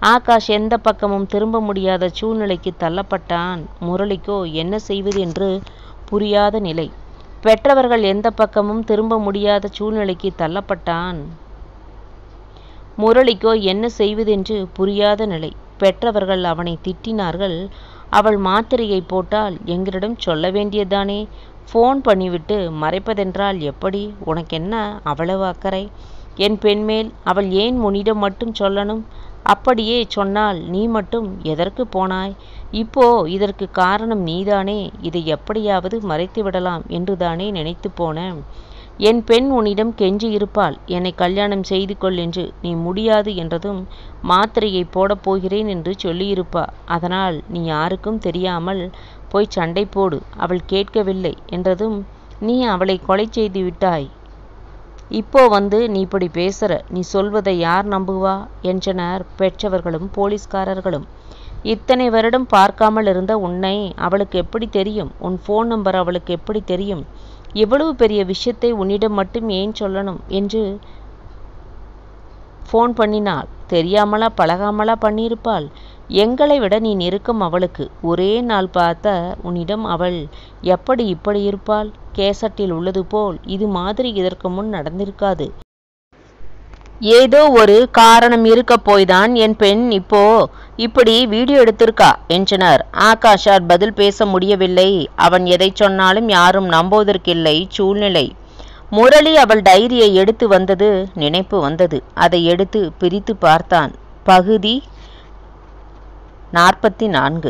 [SPEAKER 1] ஆகாஷ் எந்த பக்கமும் திரும்ப முடியாத சூழ்நிலைக்கு தள்ளப்பட்டான் முரளிக்கோ என்ன செய்வது என்று புரியாத நிலை பெற்றவர்கள் எந்த பக்கமும் திரும்ப முடியாத சூழ்நிலைக்கு தள்ளப்பட்டான் முரளிக்கோ என்ன செய்வதென்று புரியாத நிலை பெற்றவர்கள் அவனை திட்டினார்கள் அவள் மாத்திரையை போட்டால் எங்களிடம் சொல்ல வேண்டியதானே ஃபோன் பண்ணிவிட்டு மறைப்பதென்றால் எப்படி உனக்கென்ன அவ்வளவு அக்கறை என் பெண்மேல் அவள் ஏன் உன்னிடம் மட்டும் சொல்லணும் அப்படியே சொன்னால் நீ மட்டும் எதற்கு போனாய் இப்போ இதற்கு காரணம் நீதானே இதை எப்படியாவது மறைத்து விடலாம் என்றுதானே நினைத்து போனேன் என் பெண் உன்னிடம் கெஞ்சி இருப்பாள் என்னை கல்யாணம் செய்து கொள் என்று நீ முடியாது என்றதும் மாத்திரையை போடப் போகிறேன் என்று சொல்லியிருப்பா அதனால் நீ யாருக்கும் தெரியாமல் போய் சண்டை போடு அவள் கேட்கவில்லை என்றதும் நீ அவளை கொலை செய்து விட்டாய் இப்போ வந்து நீ இப்படி பேசுற நீ சொல்வதை யார் நம்புவா என்றனர் பெற்றவர்களும் போலீஸ்காரர்களும் இத்தனை வருடம் பார்க்காமல் இருந்த உன்னை அவளுக்கு எப்படி தெரியும் உன் ஃபோன் நம்பர் அவளுக்கு எப்படி தெரியும் இவ்வளவு பெரிய விஷயத்தை உன்னிடம் மட்டும் ஏன் சொல்லணும் என்று ஃபோன் பண்ணினாள் தெரியாமலா பழகாமலா பண்ணியிருப்பாள் எங்களை விட நீ நெருக்கம் அவளுக்கு ஒரே நாள் பார்த்த உன்னிடம் அவள் எப்படி இப்படி இருப்பாள் கேசட்டில் உள்ளது போல் இது மாதிரி இதற்கு முன் நடந்திருக்காது ஏதோ ஒரு காரணம் இருக்க போய்தான் என் பெண் இப்போ இப்படி வீடியோ எடுத்திருக்கா என்றனர் ஆகாஷால் பதில் பேச முடியவில்லை அவன் எதை சொன்னாலும் யாரும் நம்புவதற்கில்லை சூழ்நிலை முரளி அவள் டைரியை எடுத்து வந்தது நினைப்பு வந்தது அதை எடுத்து பிரித்து பார்த்தான் பகுதி நாற்பத்தி நான்கு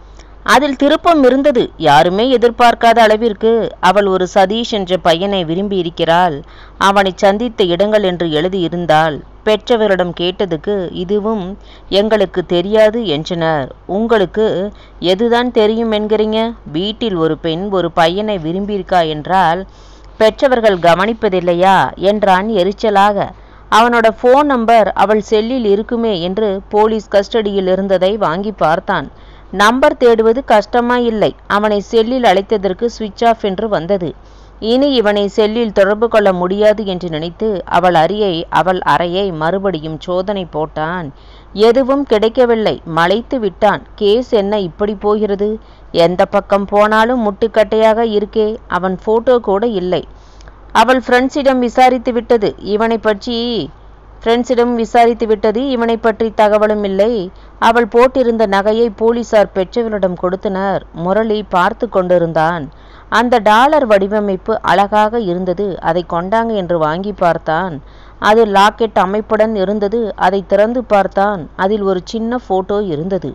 [SPEAKER 1] அதில் திருப்பம் இருந்தது யாருமே எதிர்பார்க்காத அளவிற்கு அவள் ஒரு சதீஷ் என்ற பையனை விரும்பி இருக்கிறாள் அவனை சந்தித்த இடங்கள் என்று எழுதியிருந்தாள் பெற்றவரிடம் கேட்டதுக்கு இதுவும் எங்களுக்கு தெரியாது என்றனர் உங்களுக்கு எதுதான் தெரியும் என்கிறீங்க வீட்டில் ஒரு பெண் ஒரு பையனை விரும்பியிருக்கா என்றால் பெற்றவர்கள் கவனிப்பதில்லையா என்றான் எரிச்சலாக அவனோட ஃபோன் நம்பர் அவள் செல்லில் இருக்குமே என்று போலீஸ் கஸ்டடியில் இருந்ததை வாங்கி பார்த்தான் நம்பர் தேடுவது கஷ்டமா இல்லை அவனை செல்லில் அழைத்ததற்கு சுவிட்ச் ஆஃப் என்று வந்தது இனி இவனை செல்லில் தொடர்பு கொள்ள முடியாது என்று நினைத்து அவள் அறையை அவள் அறையை மறுபடியும் சோதனை போட்டான் எதுவும் கிடைக்கவில்லை மலைத்து விட்டான் கேஸ் என்ன இப்படி போகிறது எந்த பக்கம் போனாலும் முட்டுக்கட்டையாக இருக்கே அவன் போட்டோ கூட இல்லை அவள் ஃப்ரெண்ட்ஸிடம் விசாரித்து விட்டது இவனை பற்றி ஃப்ரெண்ட்ஸிடம் விசாரித்து விட்டது இவனை பற்றி தகவலும் இல்லை அவள் போட்டிருந்த நகையை போலீசார் பெற்றவரிடம் கொடுத்தனர் முரளி பார்த்து கொண்டிருந்தான் அந்த டாலர் வடிவமைப்பு அழகாக இருந்தது அதை கொண்டாங்க என்று வாங்கி பார்த்தான் அது லாக்கெட் அமைப்புடன் இருந்தது அதை திறந்து பார்த்தான் அதில் ஒரு சின்ன போட்டோ இருந்தது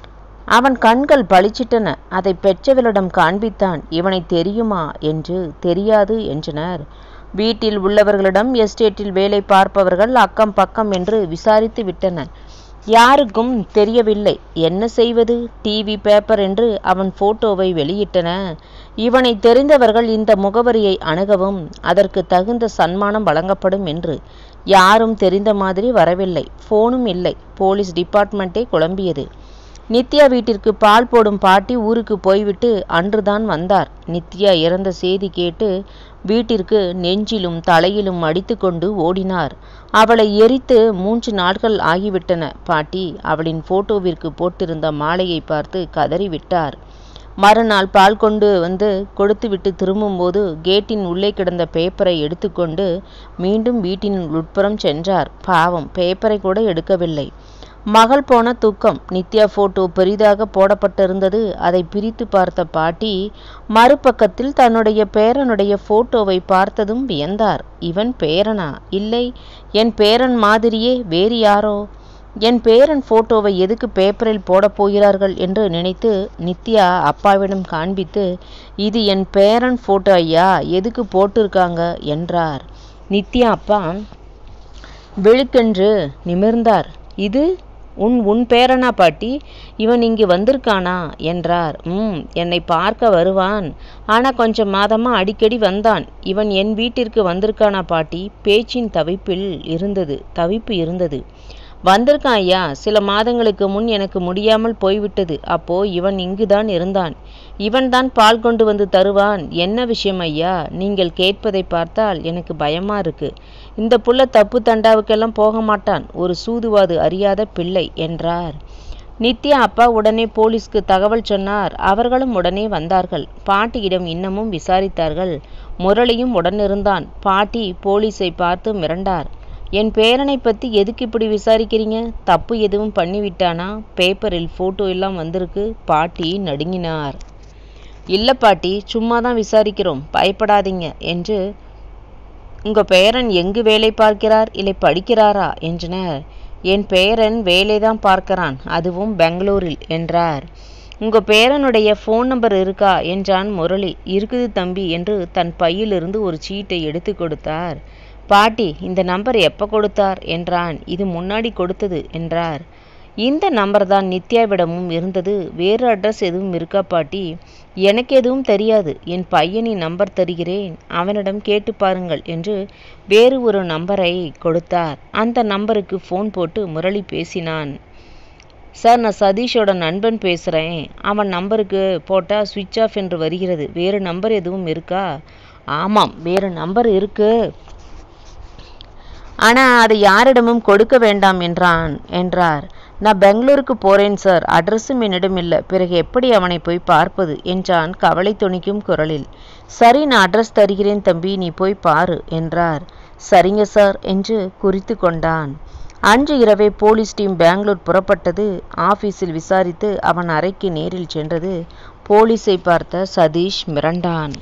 [SPEAKER 1] அவன் கண்கள் பளிச்சிட்டன அதை பெற்றவளிடம் காண்பித்தான் இவனை தெரியுமா என்று தெரியாது என்றனர் வீட்டில் உள்ளவர்களிடம் எஸ்டேட்டில் வேலை பார்ப்பவர்கள் அக்கம் பக்கம் என்று விசாரித்து விட்டனர் யாருக்கும் தெரியவில்லை என்ன செய்வது டிவி பேப்பர் என்று அவன் போட்டோவை வெளியிட்டன இவனை தெரிந்தவர்கள் இந்த முகவரியை அணுகவும் அதற்கு தகுந்த சன்மானம் வழங்கப்படும் என்று யாரும் தெரிந்த மாதிரி வரவில்லை ஃபோனும் இல்லை போலீஸ் டிபார்ட்மெண்ட்டே குழம்பியது நித்யா வீட்டிற்கு பால் போடும் பாட்டி ஊருக்கு போய்விட்டு அன்றுதான் வந்தார் நித்யா இறந்த செய்தி கேட்டு வீட்டிற்கு நெஞ்சிலும் தலையிலும் அடித்துக்கொண்டு ஓடினார் அவளை எரித்து மூன்று நாட்கள் ஆகிவிட்டன பாட்டி அவளின் போட்டோவிற்கு போட்டிருந்த மாலையை பார்த்து கதறிவிட்டார் மறுநாள் பால் கொண்டு வந்து கொடுத்துவிட்டு திரும்பும்போது கேட்டின் உள்ளே கிடந்த பேப்பரை எடுத்துக்கொண்டு மீண்டும் வீட்டின் உட்புறம் சென்றார் பாவம் பேப்பரை கூட எடுக்கவில்லை மகள் போன தூக்கம் நித்யா போட்டோ பெரிதாக போடப்பட்டிருந்தது அதை பிரித்து பார்த்த பாட்டி மறுபக்கத்தில் தன்னுடைய பேரனுடைய போட்டோவை பார்த்ததும் வியந்தார் இவன் பேரனா இல்லை என் பேரன் மாதிரியே வேறு யாரோ என் பேரன் போட்டோவை எதுக்கு பேப்பரில் போடப் போகிறார்கள் என்று நினைத்து நித்யா அப்பாவிடம் காண்பித்து இது என் பேரன் போட்டோ ஐயா எதுக்கு போட்டிருக்காங்க என்றார் நித்யா அப்பா விழுக்கென்று நிமிர்ந்தார் இது உன் உன் பேரனா பாட்டி இவன் இங்கு வந்திருக்கானா என்றார் ம் என்னை பார்க்க வருவான் ஆனா கொஞ்சம் மாதமா அடிக்கடி வந்தான் இவன் என் வீட்டிற்கு வந்திருக்கானா பாட்டி பேச்சின் தவிப்பில் இருந்தது தவிப்பு இருந்தது வந்திருக்கான் ஐயா சில மாதங்களுக்கு முன் எனக்கு முடியாமல் போய்விட்டது அப்போ இவன் இங்குதான் இருந்தான் இவன்தான் பால் கொண்டு வந்து தருவான் என்ன விஷயம் ஐயா நீங்கள் கேட்பதை பார்த்தால் எனக்கு பயமா இருக்கு இந்த புள்ள தப்பு தண்டாவுக்கெல்லாம் போக மாட்டான் ஒரு சூதுவாது அறியாத பிள்ளை என்றார் நித்யா அப்பா உடனே போலீஸ்க்கு தகவல் சொன்னார் அவர்களும் உடனே வந்தார்கள் பாட்டியிடம் இன்னமும் விசாரித்தார்கள் முரளியும் உடனிருந்தான் பாட்டி போலீஸை பார்த்து மிரண்டார் என் பேரனை பத்தி எதுக்கு இப்படி விசாரிக்கிறீங்க தப்பு எதுவும் பண்ணிவிட்டானா பேப்பரில் போட்டோ எல்லாம் வந்திருக்கு பாட்டி நடுங்கினார் இல்ல பாட்டி சும்மா தான் விசாரிக்கிறோம் பயப்படாதீங்க என்று உங்க பேரன் எங்கு வேலை பார்க்கிறார் இல்லை படிக்கிறாரா என்றனர் என் பேரன் வேலைதான் பார்க்கிறான் அதுவும் பெங்களூரில் என்றார் உங்க பேரனுடைய ஃபோன் நம்பர் இருக்கா என்றான் முரளி இருக்குது தம்பி என்று தன் பையிலிருந்து ஒரு சீட்டை எடுத்து கொடுத்தார் பாட்டி இந்த நம்பர் எப்போ கொடுத்தார் என்றான் இது முன்னாடி கொடுத்தது என்றார் இந்த நம்பர் தான் நித்யாவிடமும் இருந்தது வேறு அட்ரஸ் எதுவும் இருக்கா பாட்டி எனக்கு எதுவும் தெரியாது என் பையனின் நம்பர் தருகிறேன் அவனிடம் கேட்டு பாருங்கள் என்று வேறு ஒரு நம்பரை கொடுத்தார் அந்த நம்பருக்கு ஃபோன் போட்டு முரளி பேசினான் சார் நான் சதீஷோட நண்பன் பேசுகிறேன் அவன் நம்பருக்கு போட்டால் சுவிட்ச் ஆஃப் என்று வருகிறது வேறு நம்பர் எதுவும் இருக்கா ஆமாம் வேறு நம்பர் இருக்கு ஆனால் அதை யாரிடமும் கொடுக்க வேண்டாம் என்றான் என்றார் நான் பெங்களூருக்கு போறேன் சார் அட்ரஸும் என்னிடம் இல்லை பிறகு எப்படி அவனை போய் பார்ப்பது என்றான் கவலை துணிக்கும் குரலில் சரி நான் அட்ரஸ் தருகிறேன் தம்பி நீ போய் பாரு என்றார் சரிங்க சார் என்று குறித்து கொண்டான் அன்று இரவே போலீஸ் டீம் பெங்களூர் புறப்பட்டது ஆபீஸில் விசாரித்து அவன் அறைக்கு நேரில் சென்றது போலீஸை பார்த்த சதீஷ் மிரண்டான்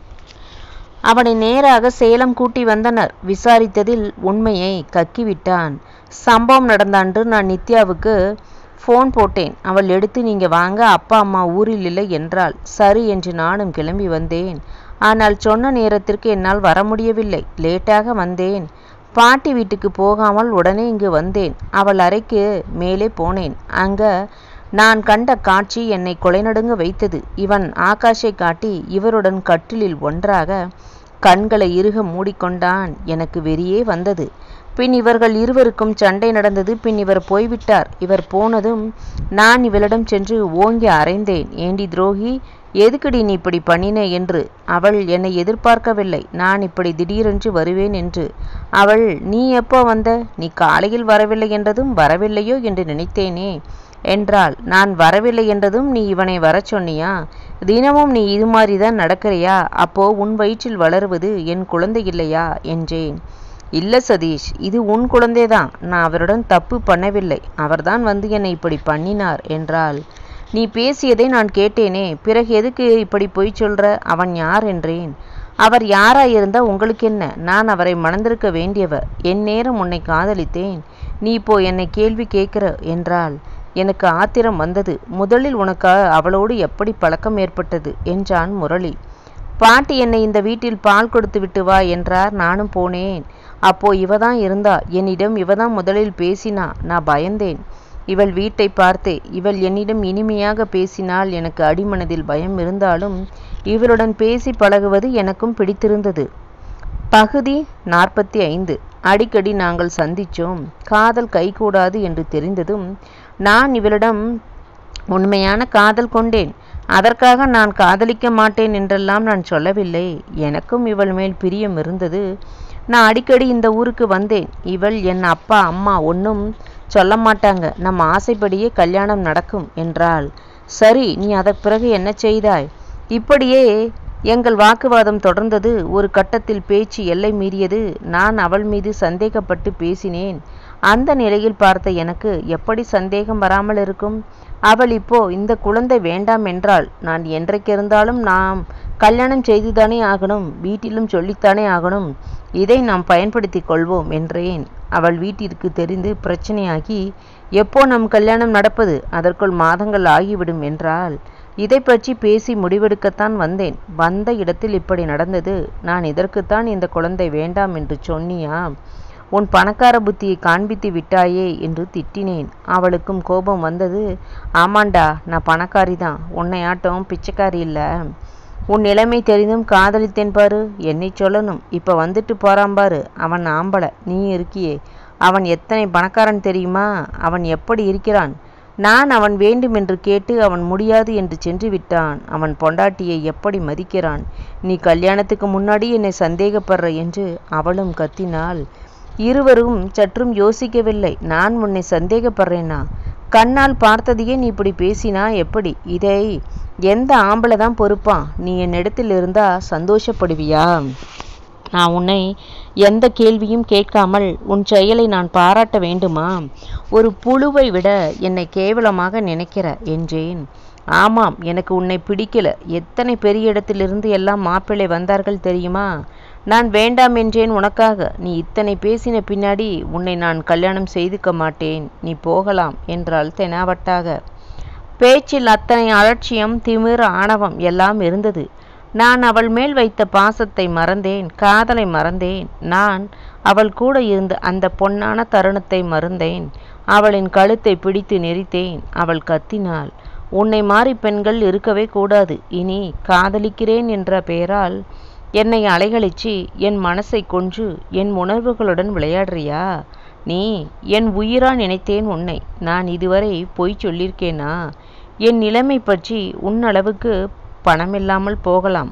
[SPEAKER 1] அவனை நேராக சேலம் கூட்டி வந்தனர் விசாரித்ததில் உண்மையை கக்கிவிட்டான் சம்பவம் நடந்த அன்று நான் நித்யாவுக்கு ஃபோன் போட்டேன் அவள் எடுத்து நீங்க வாங்க அப்பா அம்மா ஊரில் இல்லை என்றாள் சரி என்று நானும் கிளம்பி வந்தேன் ஆனால் சொன்ன நேரத்திற்கு என்னால் வர முடியவில்லை லேட்டாக வந்தேன் பாட்டி வீட்டுக்கு போகாமல் உடனே இங்கு வந்தேன் அவள் அறைக்கு மேலே போனேன் அங்க நான் கண்ட காட்சி என்னை கொலைநடுங்க வைத்தது இவன் ஆகாஷை காட்டி இவருடன் கட்டிலில் ஒன்றாக கண்களை இறுக மூடிக்கொண்டான் எனக்கு வெறியே வந்தது பின் இவர்கள் இருவருக்கும் சண்டை நடந்தது பின் இவர் போய்விட்டார் இவர் போனதும் நான் இவளிடம் சென்று ஓங்கி அறைந்தேன் ஏண்டி துரோகி எதுக்குடி நீ இப்படி பண்ணின என்று அவள் என்னை எதிர்பார்க்கவில்லை நான் இப்படி திடீரென்று வருவேன் என்று அவள் நீ எப்போ வந்த நீ காலையில் வரவில்லை என்றதும் வரவில்லையோ என்று நினைத்தேனே என்றாள் நான் வரவில்லை என்றதும் நீ இவனை வரச் சொன்னியா தினமும் நீ இது மாதிரி தான் நடக்கிறியா அப்போ உன் வயிற்றில் வளருவது என் குழந்தை இல்லையா என்றேன் இல்ல சதீஷ் இது உன் குழந்தைதான் நான் அவருடன் தப்பு பண்ணவில்லை அவர்தான் வந்து என்னை இப்படி பண்ணினார் என்றாள் நீ பேசியதை நான் கேட்டேனே பிறகு எதுக்கு இப்படி பொய் சொல்ற அவன் யார் என்றேன் அவர் யாராயிருந்தா உங்களுக்கு என்ன நான் அவரை மணந்திருக்க வேண்டியவ என் நேரம் உன்னை காதலித்தேன் நீ இப்போ என்னை கேள்வி கேட்கிற என்றாள் எனக்கு ஆத்திரம் வந்தது முதலில் உனக்கு அவளோடு எப்படி பழக்கம் ஏற்பட்டது என்றான் முரளி பாட்டி என்னை இந்த வீட்டில் பால் கொடுத்து விட்டு வா என்றார் நானும் போனேன் அப்போ இவ தான் இருந்தா என்னிடம் இவ தான் முதலில் பேசினா நான் பயந்தேன் இவள் வீட்டை பார்த்தே இவள் என்னிடம் இனிமையாக பேசினால் எனக்கு அடிமனதில் பயம் இருந்தாலும் இவளுடன் பேசி பழகுவது எனக்கும் பிடித்திருந்தது பகுதி நாற்பத்தி ஐந்து அடிக்கடி நாங்கள் சந்திச்சோம் காதல் கைகூடாது என்று தெரிந்ததும் நான் இவளிடம் உண்மையான காதல் கொண்டேன் அதற்காக நான் காதலிக்க மாட்டேன் என்றெல்லாம் நான் சொல்லவில்லை எனக்கும் இவள் மேல் பிரியம் இருந்தது நான் அடிக்கடி இந்த ஊருக்கு வந்தேன் இவள் என் அப்பா அம்மா ஒன்றும் சொல்ல மாட்டாங்க நம்ம ஆசைப்படியே கல்யாணம் நடக்கும் என்றாள் சரி நீ அதற்கு பிறகு என்ன செய்தாய் இப்படியே எங்கள் வாக்குவாதம் தொடர்ந்தது ஒரு கட்டத்தில் பேச்சு எல்லை மீறியது நான் அவள் மீது சந்தேகப்பட்டு பேசினேன் அந்த நிலையில் பார்த்த எனக்கு எப்படி சந்தேகம் வராமல் இருக்கும் அவள் இப்போ இந்த குழந்தை வேண்டாம் என்றாள் நான் என்றைக்கிருந்தாலும் நாம் கல்யாணம் செய்துதானே ஆகணும் வீட்டிலும் சொல்லித்தானே ஆகணும் இதை நாம் பயன்படுத்தி கொள்வோம் என்றேன் அவள் வீட்டிற்கு தெரிந்து பிரச்சனையாகி எப்போ நம் கல்யாணம் நடப்பது அதற்குள் மாதங்கள் ஆகிவிடும் என்றால் இதை பற்றி பேசி முடிவெடுக்கத்தான் வந்தேன் வந்த இடத்தில் இப்படி நடந்தது நான் இதற்குத்தான் இந்த குழந்தை வேண்டாம் என்று சொன்னியா உன் பணக்கார புத்தியை காண்பித்து விட்டாயே என்று திட்டினேன் அவளுக்கும் கோபம் வந்தது ஆமாண்டா நான் பணக்காரி தான் உன்னை ஆட்டம் பிச்சைக்காரி இல்லை உன் நிலைமை தெரிந்தும் காதலித்தேன் பாரு என்னை சொல்லணும் இப்போ வந்துட்டு போறான் பாரு அவன் ஆம்பளை நீ இருக்கியே அவன் எத்தனை பணக்காரன் தெரியுமா அவன் எப்படி இருக்கிறான் நான் அவன் வேண்டும் என்று கேட்டு அவன் முடியாது என்று சென்று விட்டான் அவன் பொண்டாட்டியை எப்படி மதிக்கிறான் நீ கல்யாணத்துக்கு முன்னாடி என்னை சந்தேகப்படுற என்று அவளும் கத்தினாள் இருவரும் சற்றும் யோசிக்கவில்லை நான் உன்னை சந்தேகப்படுறேனா கண்ணால் பார்த்ததையே நீ இப்படி பேசினா எப்படி இதை எந்த ஆம்பளை தான் பொறுப்பான் நீ என்னிடத்தில் இருந்தா சந்தோஷப்படுவியா நான் உன்னை எந்த கேள்வியும் கேட்காமல் உன் செயலை நான் பாராட்ட வேண்டுமா ஒரு புழுவை விட என்னை கேவலமாக நினைக்கிற என்றேன் ஆமாம் எனக்கு உன்னை பிடிக்கல எத்தனை பெரிய இடத்திலிருந்து எல்லாம் மாப்பிள்ளை வந்தார்கள் தெரியுமா நான் வேண்டாம் என்றேன் உனக்காக நீ இத்தனை பேசின பின்னாடி உன்னை நான் கல்யாணம் செய்துக்க மாட்டேன் நீ போகலாம் என்றாள் தெனாவட்டாக பேச்சில் அத்தனை அலட்சியம் திமிர் ஆணவம் எல்லாம் இருந்தது நான் அவள் மேல் வைத்த பாசத்தை மறந்தேன் காதலை மறந்தேன் நான் அவள் கூட இருந்த அந்த பொன்னான தருணத்தை மறந்தேன் அவளின் கழுத்தை பிடித்து நெரித்தேன் அவள் கத்தினாள் உன்னை மாறி பெண்கள் இருக்கவே கூடாது இனி காதலிக்கிறேன் என்ற பெயரால் என்னை அலைகழிச்சு என் மனசை கொன்று என் உணர்வுகளுடன் விளையாடுறியா நீ என் உயிரா நினைத்தேன் உன்னை நான் இதுவரை பொய் சொல்லியிருக்கேனா என் நிலைமை பற்றி உன் அளவுக்கு பணமில்லாமல் போகலாம்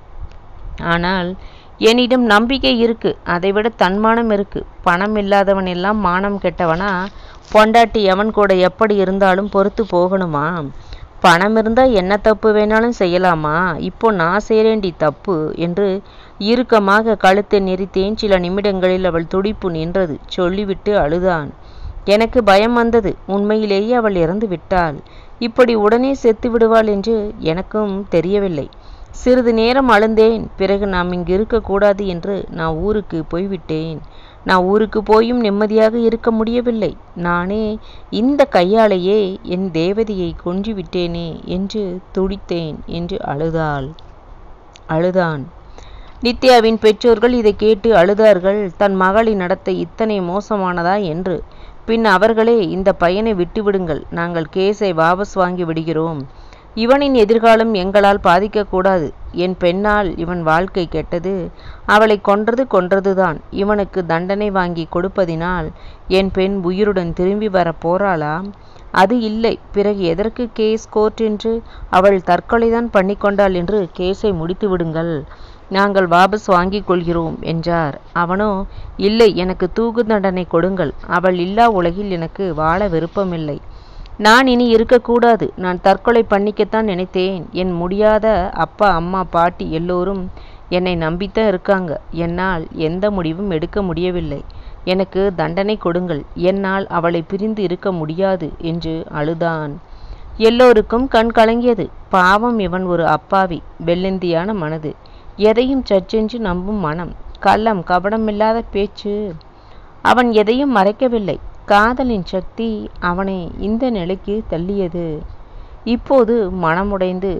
[SPEAKER 1] ஆனால் என்னிடம் நம்பிக்கை இருக்கு அதைவிட தன்மானம் இருக்கு பணம் இல்லாதவன் எல்லாம் மானம் கெட்டவனா பொண்டாட்டி எவன் கூட எப்படி இருந்தாலும் பொறுத்து போகணுமா பணம் இருந்தா என்ன தப்பு வேணாலும் செய்யலாமா இப்போ நான் செய்கிறேண்டி தப்பு என்று இறுக்கமாக கழுத்தை நெறித்தேன் சில நிமிடங்களில் அவள் துடிப்பு நின்றது சொல்லிவிட்டு அழுதான் எனக்கு பயம் வந்தது உண்மையிலேயே அவள் இறந்து விட்டாள் இப்படி உடனே செத்து விடுவாள் என்று எனக்கும் தெரியவில்லை சிறிது நேரம் அழுந்தேன் பிறகு நாம் இங்கு இருக்கக்கூடாது என்று நான் ஊருக்கு போய்விட்டேன் நான் ஊருக்கு போயும் நிம்மதியாக இருக்க முடியவில்லை நானே இந்த கையாலேயே என் தேவதையை கொன்று விட்டேனே என்று துடித்தேன் என்று அழுதாள் அழுதான் நித்யாவின் பெற்றோர்கள் இதை கேட்டு அழுதார்கள் தன் மகளின் நடத்தை இத்தனை மோசமானதா என்று பின் அவர்களே இந்த பையனை விட்டுவிடுங்கள் நாங்கள் கேஸை வாபஸ் வாங்கி விடுகிறோம் இவனின் எதிர்காலம் எங்களால் பாதிக்கக்கூடாது என் பெண்ணால் இவன் வாழ்க்கை கெட்டது அவளை கொன்றது கொன்றதுதான் இவனுக்கு தண்டனை வாங்கி கொடுப்பதினால் என் பெண் உயிருடன் திரும்பி வர போறாளா அது இல்லை பிறகு எதற்கு கேஸ் கோர்ட் என்று அவள் தற்கொலைதான் பண்ணிக்கொண்டாள் என்று கேஸை முடித்து விடுங்கள் நாங்கள் வாபஸ் வாங்கிக் கொள்கிறோம் என்றார் அவனோ இல்லை எனக்கு தூக்கு தண்டனை கொடுங்கள் அவள் இல்லா உலகில் எனக்கு வாழ விருப்பமில்லை நான் இனி இருக்கக்கூடாது நான் தற்கொலை பண்ணிக்கத்தான் நினைத்தேன் என் முடியாத அப்பா அம்மா பாட்டி எல்லோரும் என்னை நம்பித்தான் இருக்காங்க என்னால் எந்த முடிவும் எடுக்க முடியவில்லை எனக்கு தண்டனை கொடுங்கள் என்னால் அவளை பிரிந்து இருக்க முடியாது என்று அழுதான் எல்லோருக்கும் கண் கலங்கியது பாவம் இவன் ஒரு அப்பாவி வெள்ளந்தியான மனது எதையும் சச்சென்று நம்பும் மனம் கள்ளம் கபடமில்லாத பேச்சு அவன் எதையும் மறைக்கவில்லை காதலின் சக்தி அவனை இந்த நிலைக்கு தள்ளியது இப்போது மனமுடைந்து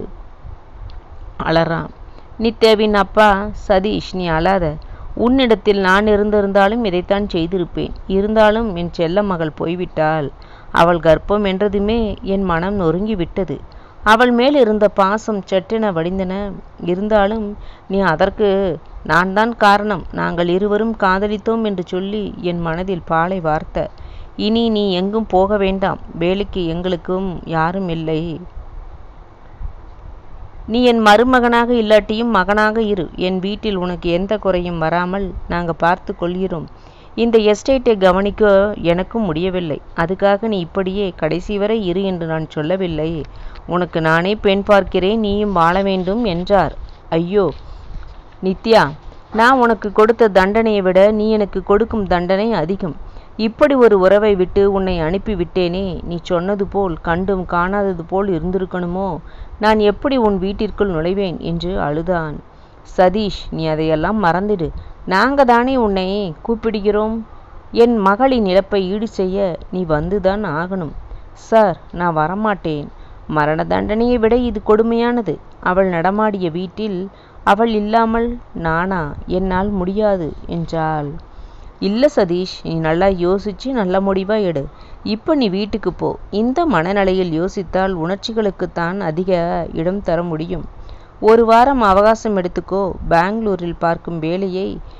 [SPEAKER 1] அலறான் நித்யாவின் அப்பா சதீஷ் நீ அழாத உன்னிடத்தில் நான் இருந்திருந்தாலும் இதைத்தான் செய்திருப்பேன் இருந்தாலும் என் செல்ல மகள் போய்விட்டாள் அவள் கர்ப்பம் என்றதுமே என் மனம் நொறுங்கி விட்டது அவள் மேல் இருந்த பாசம் சட்டென வடிந்தன இருந்தாலும் நீ அதற்கு நான் தான் காரணம் நாங்கள் இருவரும் காதலித்தோம் என்று சொல்லி என் மனதில் பாலை வார்த்த இனி நீ எங்கும் போக வேண்டாம் வேலைக்கு எங்களுக்கும் யாரும் இல்லை நீ என் மருமகனாக இல்லாட்டியும் மகனாக இரு என் வீட்டில் உனக்கு எந்த குறையும் வராமல் நாங்கள் பார்த்து கொள்கிறோம் இந்த எஸ்டேட்டை கவனிக்க எனக்கும் முடியவில்லை அதுக்காக நீ இப்படியே கடைசி வரை இரு என்று நான் சொல்லவில்லை உனக்கு நானே பெண் பார்க்கிறேன் நீயும் வாழ வேண்டும் என்றார் ஐயோ நித்யா நான் உனக்கு கொடுத்த தண்டனையை விட நீ எனக்கு கொடுக்கும் தண்டனை அதிகம் இப்படி ஒரு உறவை விட்டு உன்னை அனுப்பி விட்டேனே நீ சொன்னது போல் கண்டும் காணாதது போல் இருந்திருக்கணுமோ நான் எப்படி உன் வீட்டிற்குள் நுழைவேன் என்று அழுதான் சதீஷ் நீ அதையெல்லாம் மறந்துடு நாங்க தானே உன்னை கூப்பிடுகிறோம் என் மகளின் இழப்பை ஈடு செய்ய நீ வந்துதான் ஆகணும் சார் நான் வரமாட்டேன் மரண தண்டனையை விட இது கொடுமையானது அவள் நடமாடிய வீட்டில் அவள் இல்லாமல் நானா என்னால் முடியாது என்றாள் இல்லை சதீஷ் நீ நல்லா யோசிச்சு நல்ல முடிவா எடு இப்போ நீ வீட்டுக்கு போ இந்த மனநிலையில் யோசித்தால் உணர்ச்சிகளுக்குத்தான் அதிக இடம் தர முடியும் ஒரு வாரம் அவகாசம் எடுத்துக்கோ பெங்களூரில் பார்க்கும் வேலையை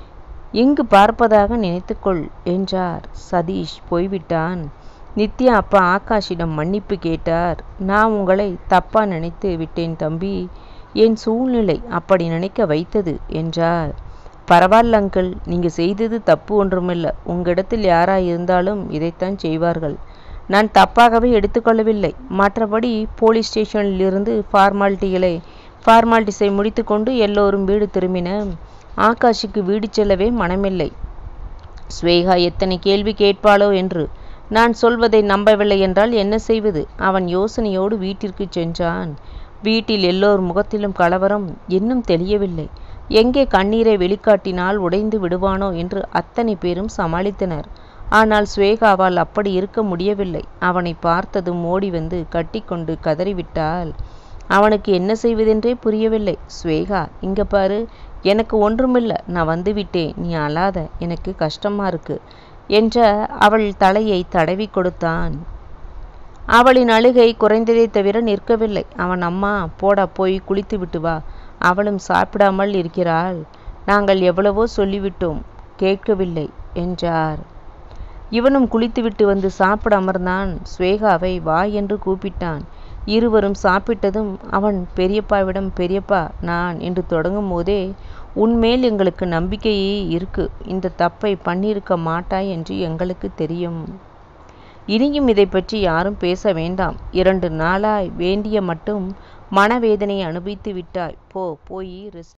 [SPEAKER 1] இங்கு பார்ப்பதாக நினைத்துக்கொள் என்றார் சதீஷ் போய்விட்டான் நித்யா அப்பா ஆகாஷிடம் மன்னிப்பு கேட்டார் நான் உங்களை தப்பா நினைத்து விட்டேன் தம்பி என் சூழ்நிலை அப்படி நினைக்க வைத்தது என்றார் பரவாயில்ல அங்கிள் நீங்க செய்தது தப்பு ஒன்றுமில்லை உங்களிடத்தில் யாராய் இருந்தாலும் இதைத்தான் செய்வார்கள் நான் தப்பாகவே எடுத்துக்கொள்ளவில்லை மற்றபடி போலீஸ் ஸ்டேஷனில் இருந்து ஃபார்மாலிட்டிகளை ஃபார்மாலிட்டிஸை முடித்துக்கொண்டு எல்லோரும் வீடு திரும்பின ஆகாஷுக்கு வீடு செல்லவே மனமில்லை ஸ்வேகா எத்தனை கேள்வி கேட்பாளோ என்று நான் சொல்வதை நம்பவில்லை என்றால் என்ன செய்வது அவன் யோசனையோடு வீட்டிற்கு சென்றான் வீட்டில் எல்லோர் முகத்திலும் கலவரம் இன்னும் தெரியவில்லை எங்கே கண்ணீரை வெளிக்காட்டினால் உடைந்து விடுவானோ என்று அத்தனை பேரும் சமாளித்தனர் ஆனால் ஸ்வேகாவால் அப்படி இருக்க முடியவில்லை அவனை பார்த்ததும் ஓடி வந்து கட்டிக்கொண்டு கதறிவிட்டாள் அவனுக்கு என்ன செய்வதென்றே புரியவில்லை ஸ்வேகா இங்க பாரு எனக்கு ஒன்றுமில்லை நான் வந்து விட்டேன் நீ அழாத எனக்கு கஷ்டமா இருக்கு என்ற அவள் தலையை தடவி கொடுத்தான் அவளின் அழுகை குறைந்ததை தவிர நிற்கவில்லை அவன் அம்மா போடா போய் குளித்து விட்டு வா அவளும் சாப்பிடாமல் இருக்கிறாள் நாங்கள் எவ்வளவோ சொல்லிவிட்டோம் கேட்கவில்லை என்றார் இவனும் குளித்துவிட்டு வந்து சாப்பிட அமர்ந்தான் ஸ்வேகாவை வா என்று கூப்பிட்டான் இருவரும் சாப்பிட்டதும் அவன் பெரியப்பாவிடம் பெரியப்பா நான் என்று தொடங்கும் போதே உன்மேல் எங்களுக்கு நம்பிக்கையே இருக்கு இந்த தப்பை பண்ணியிருக்க மாட்டாய் என்று எங்களுக்கு தெரியும் இனியும் இதை பற்றி யாரும் பேச வேண்டாம் இரண்டு நாளாய் வேண்டிய மட்டும் மனவேதனை அனுபவித்து விட்டாய் போ போய் ரெஸ்ட்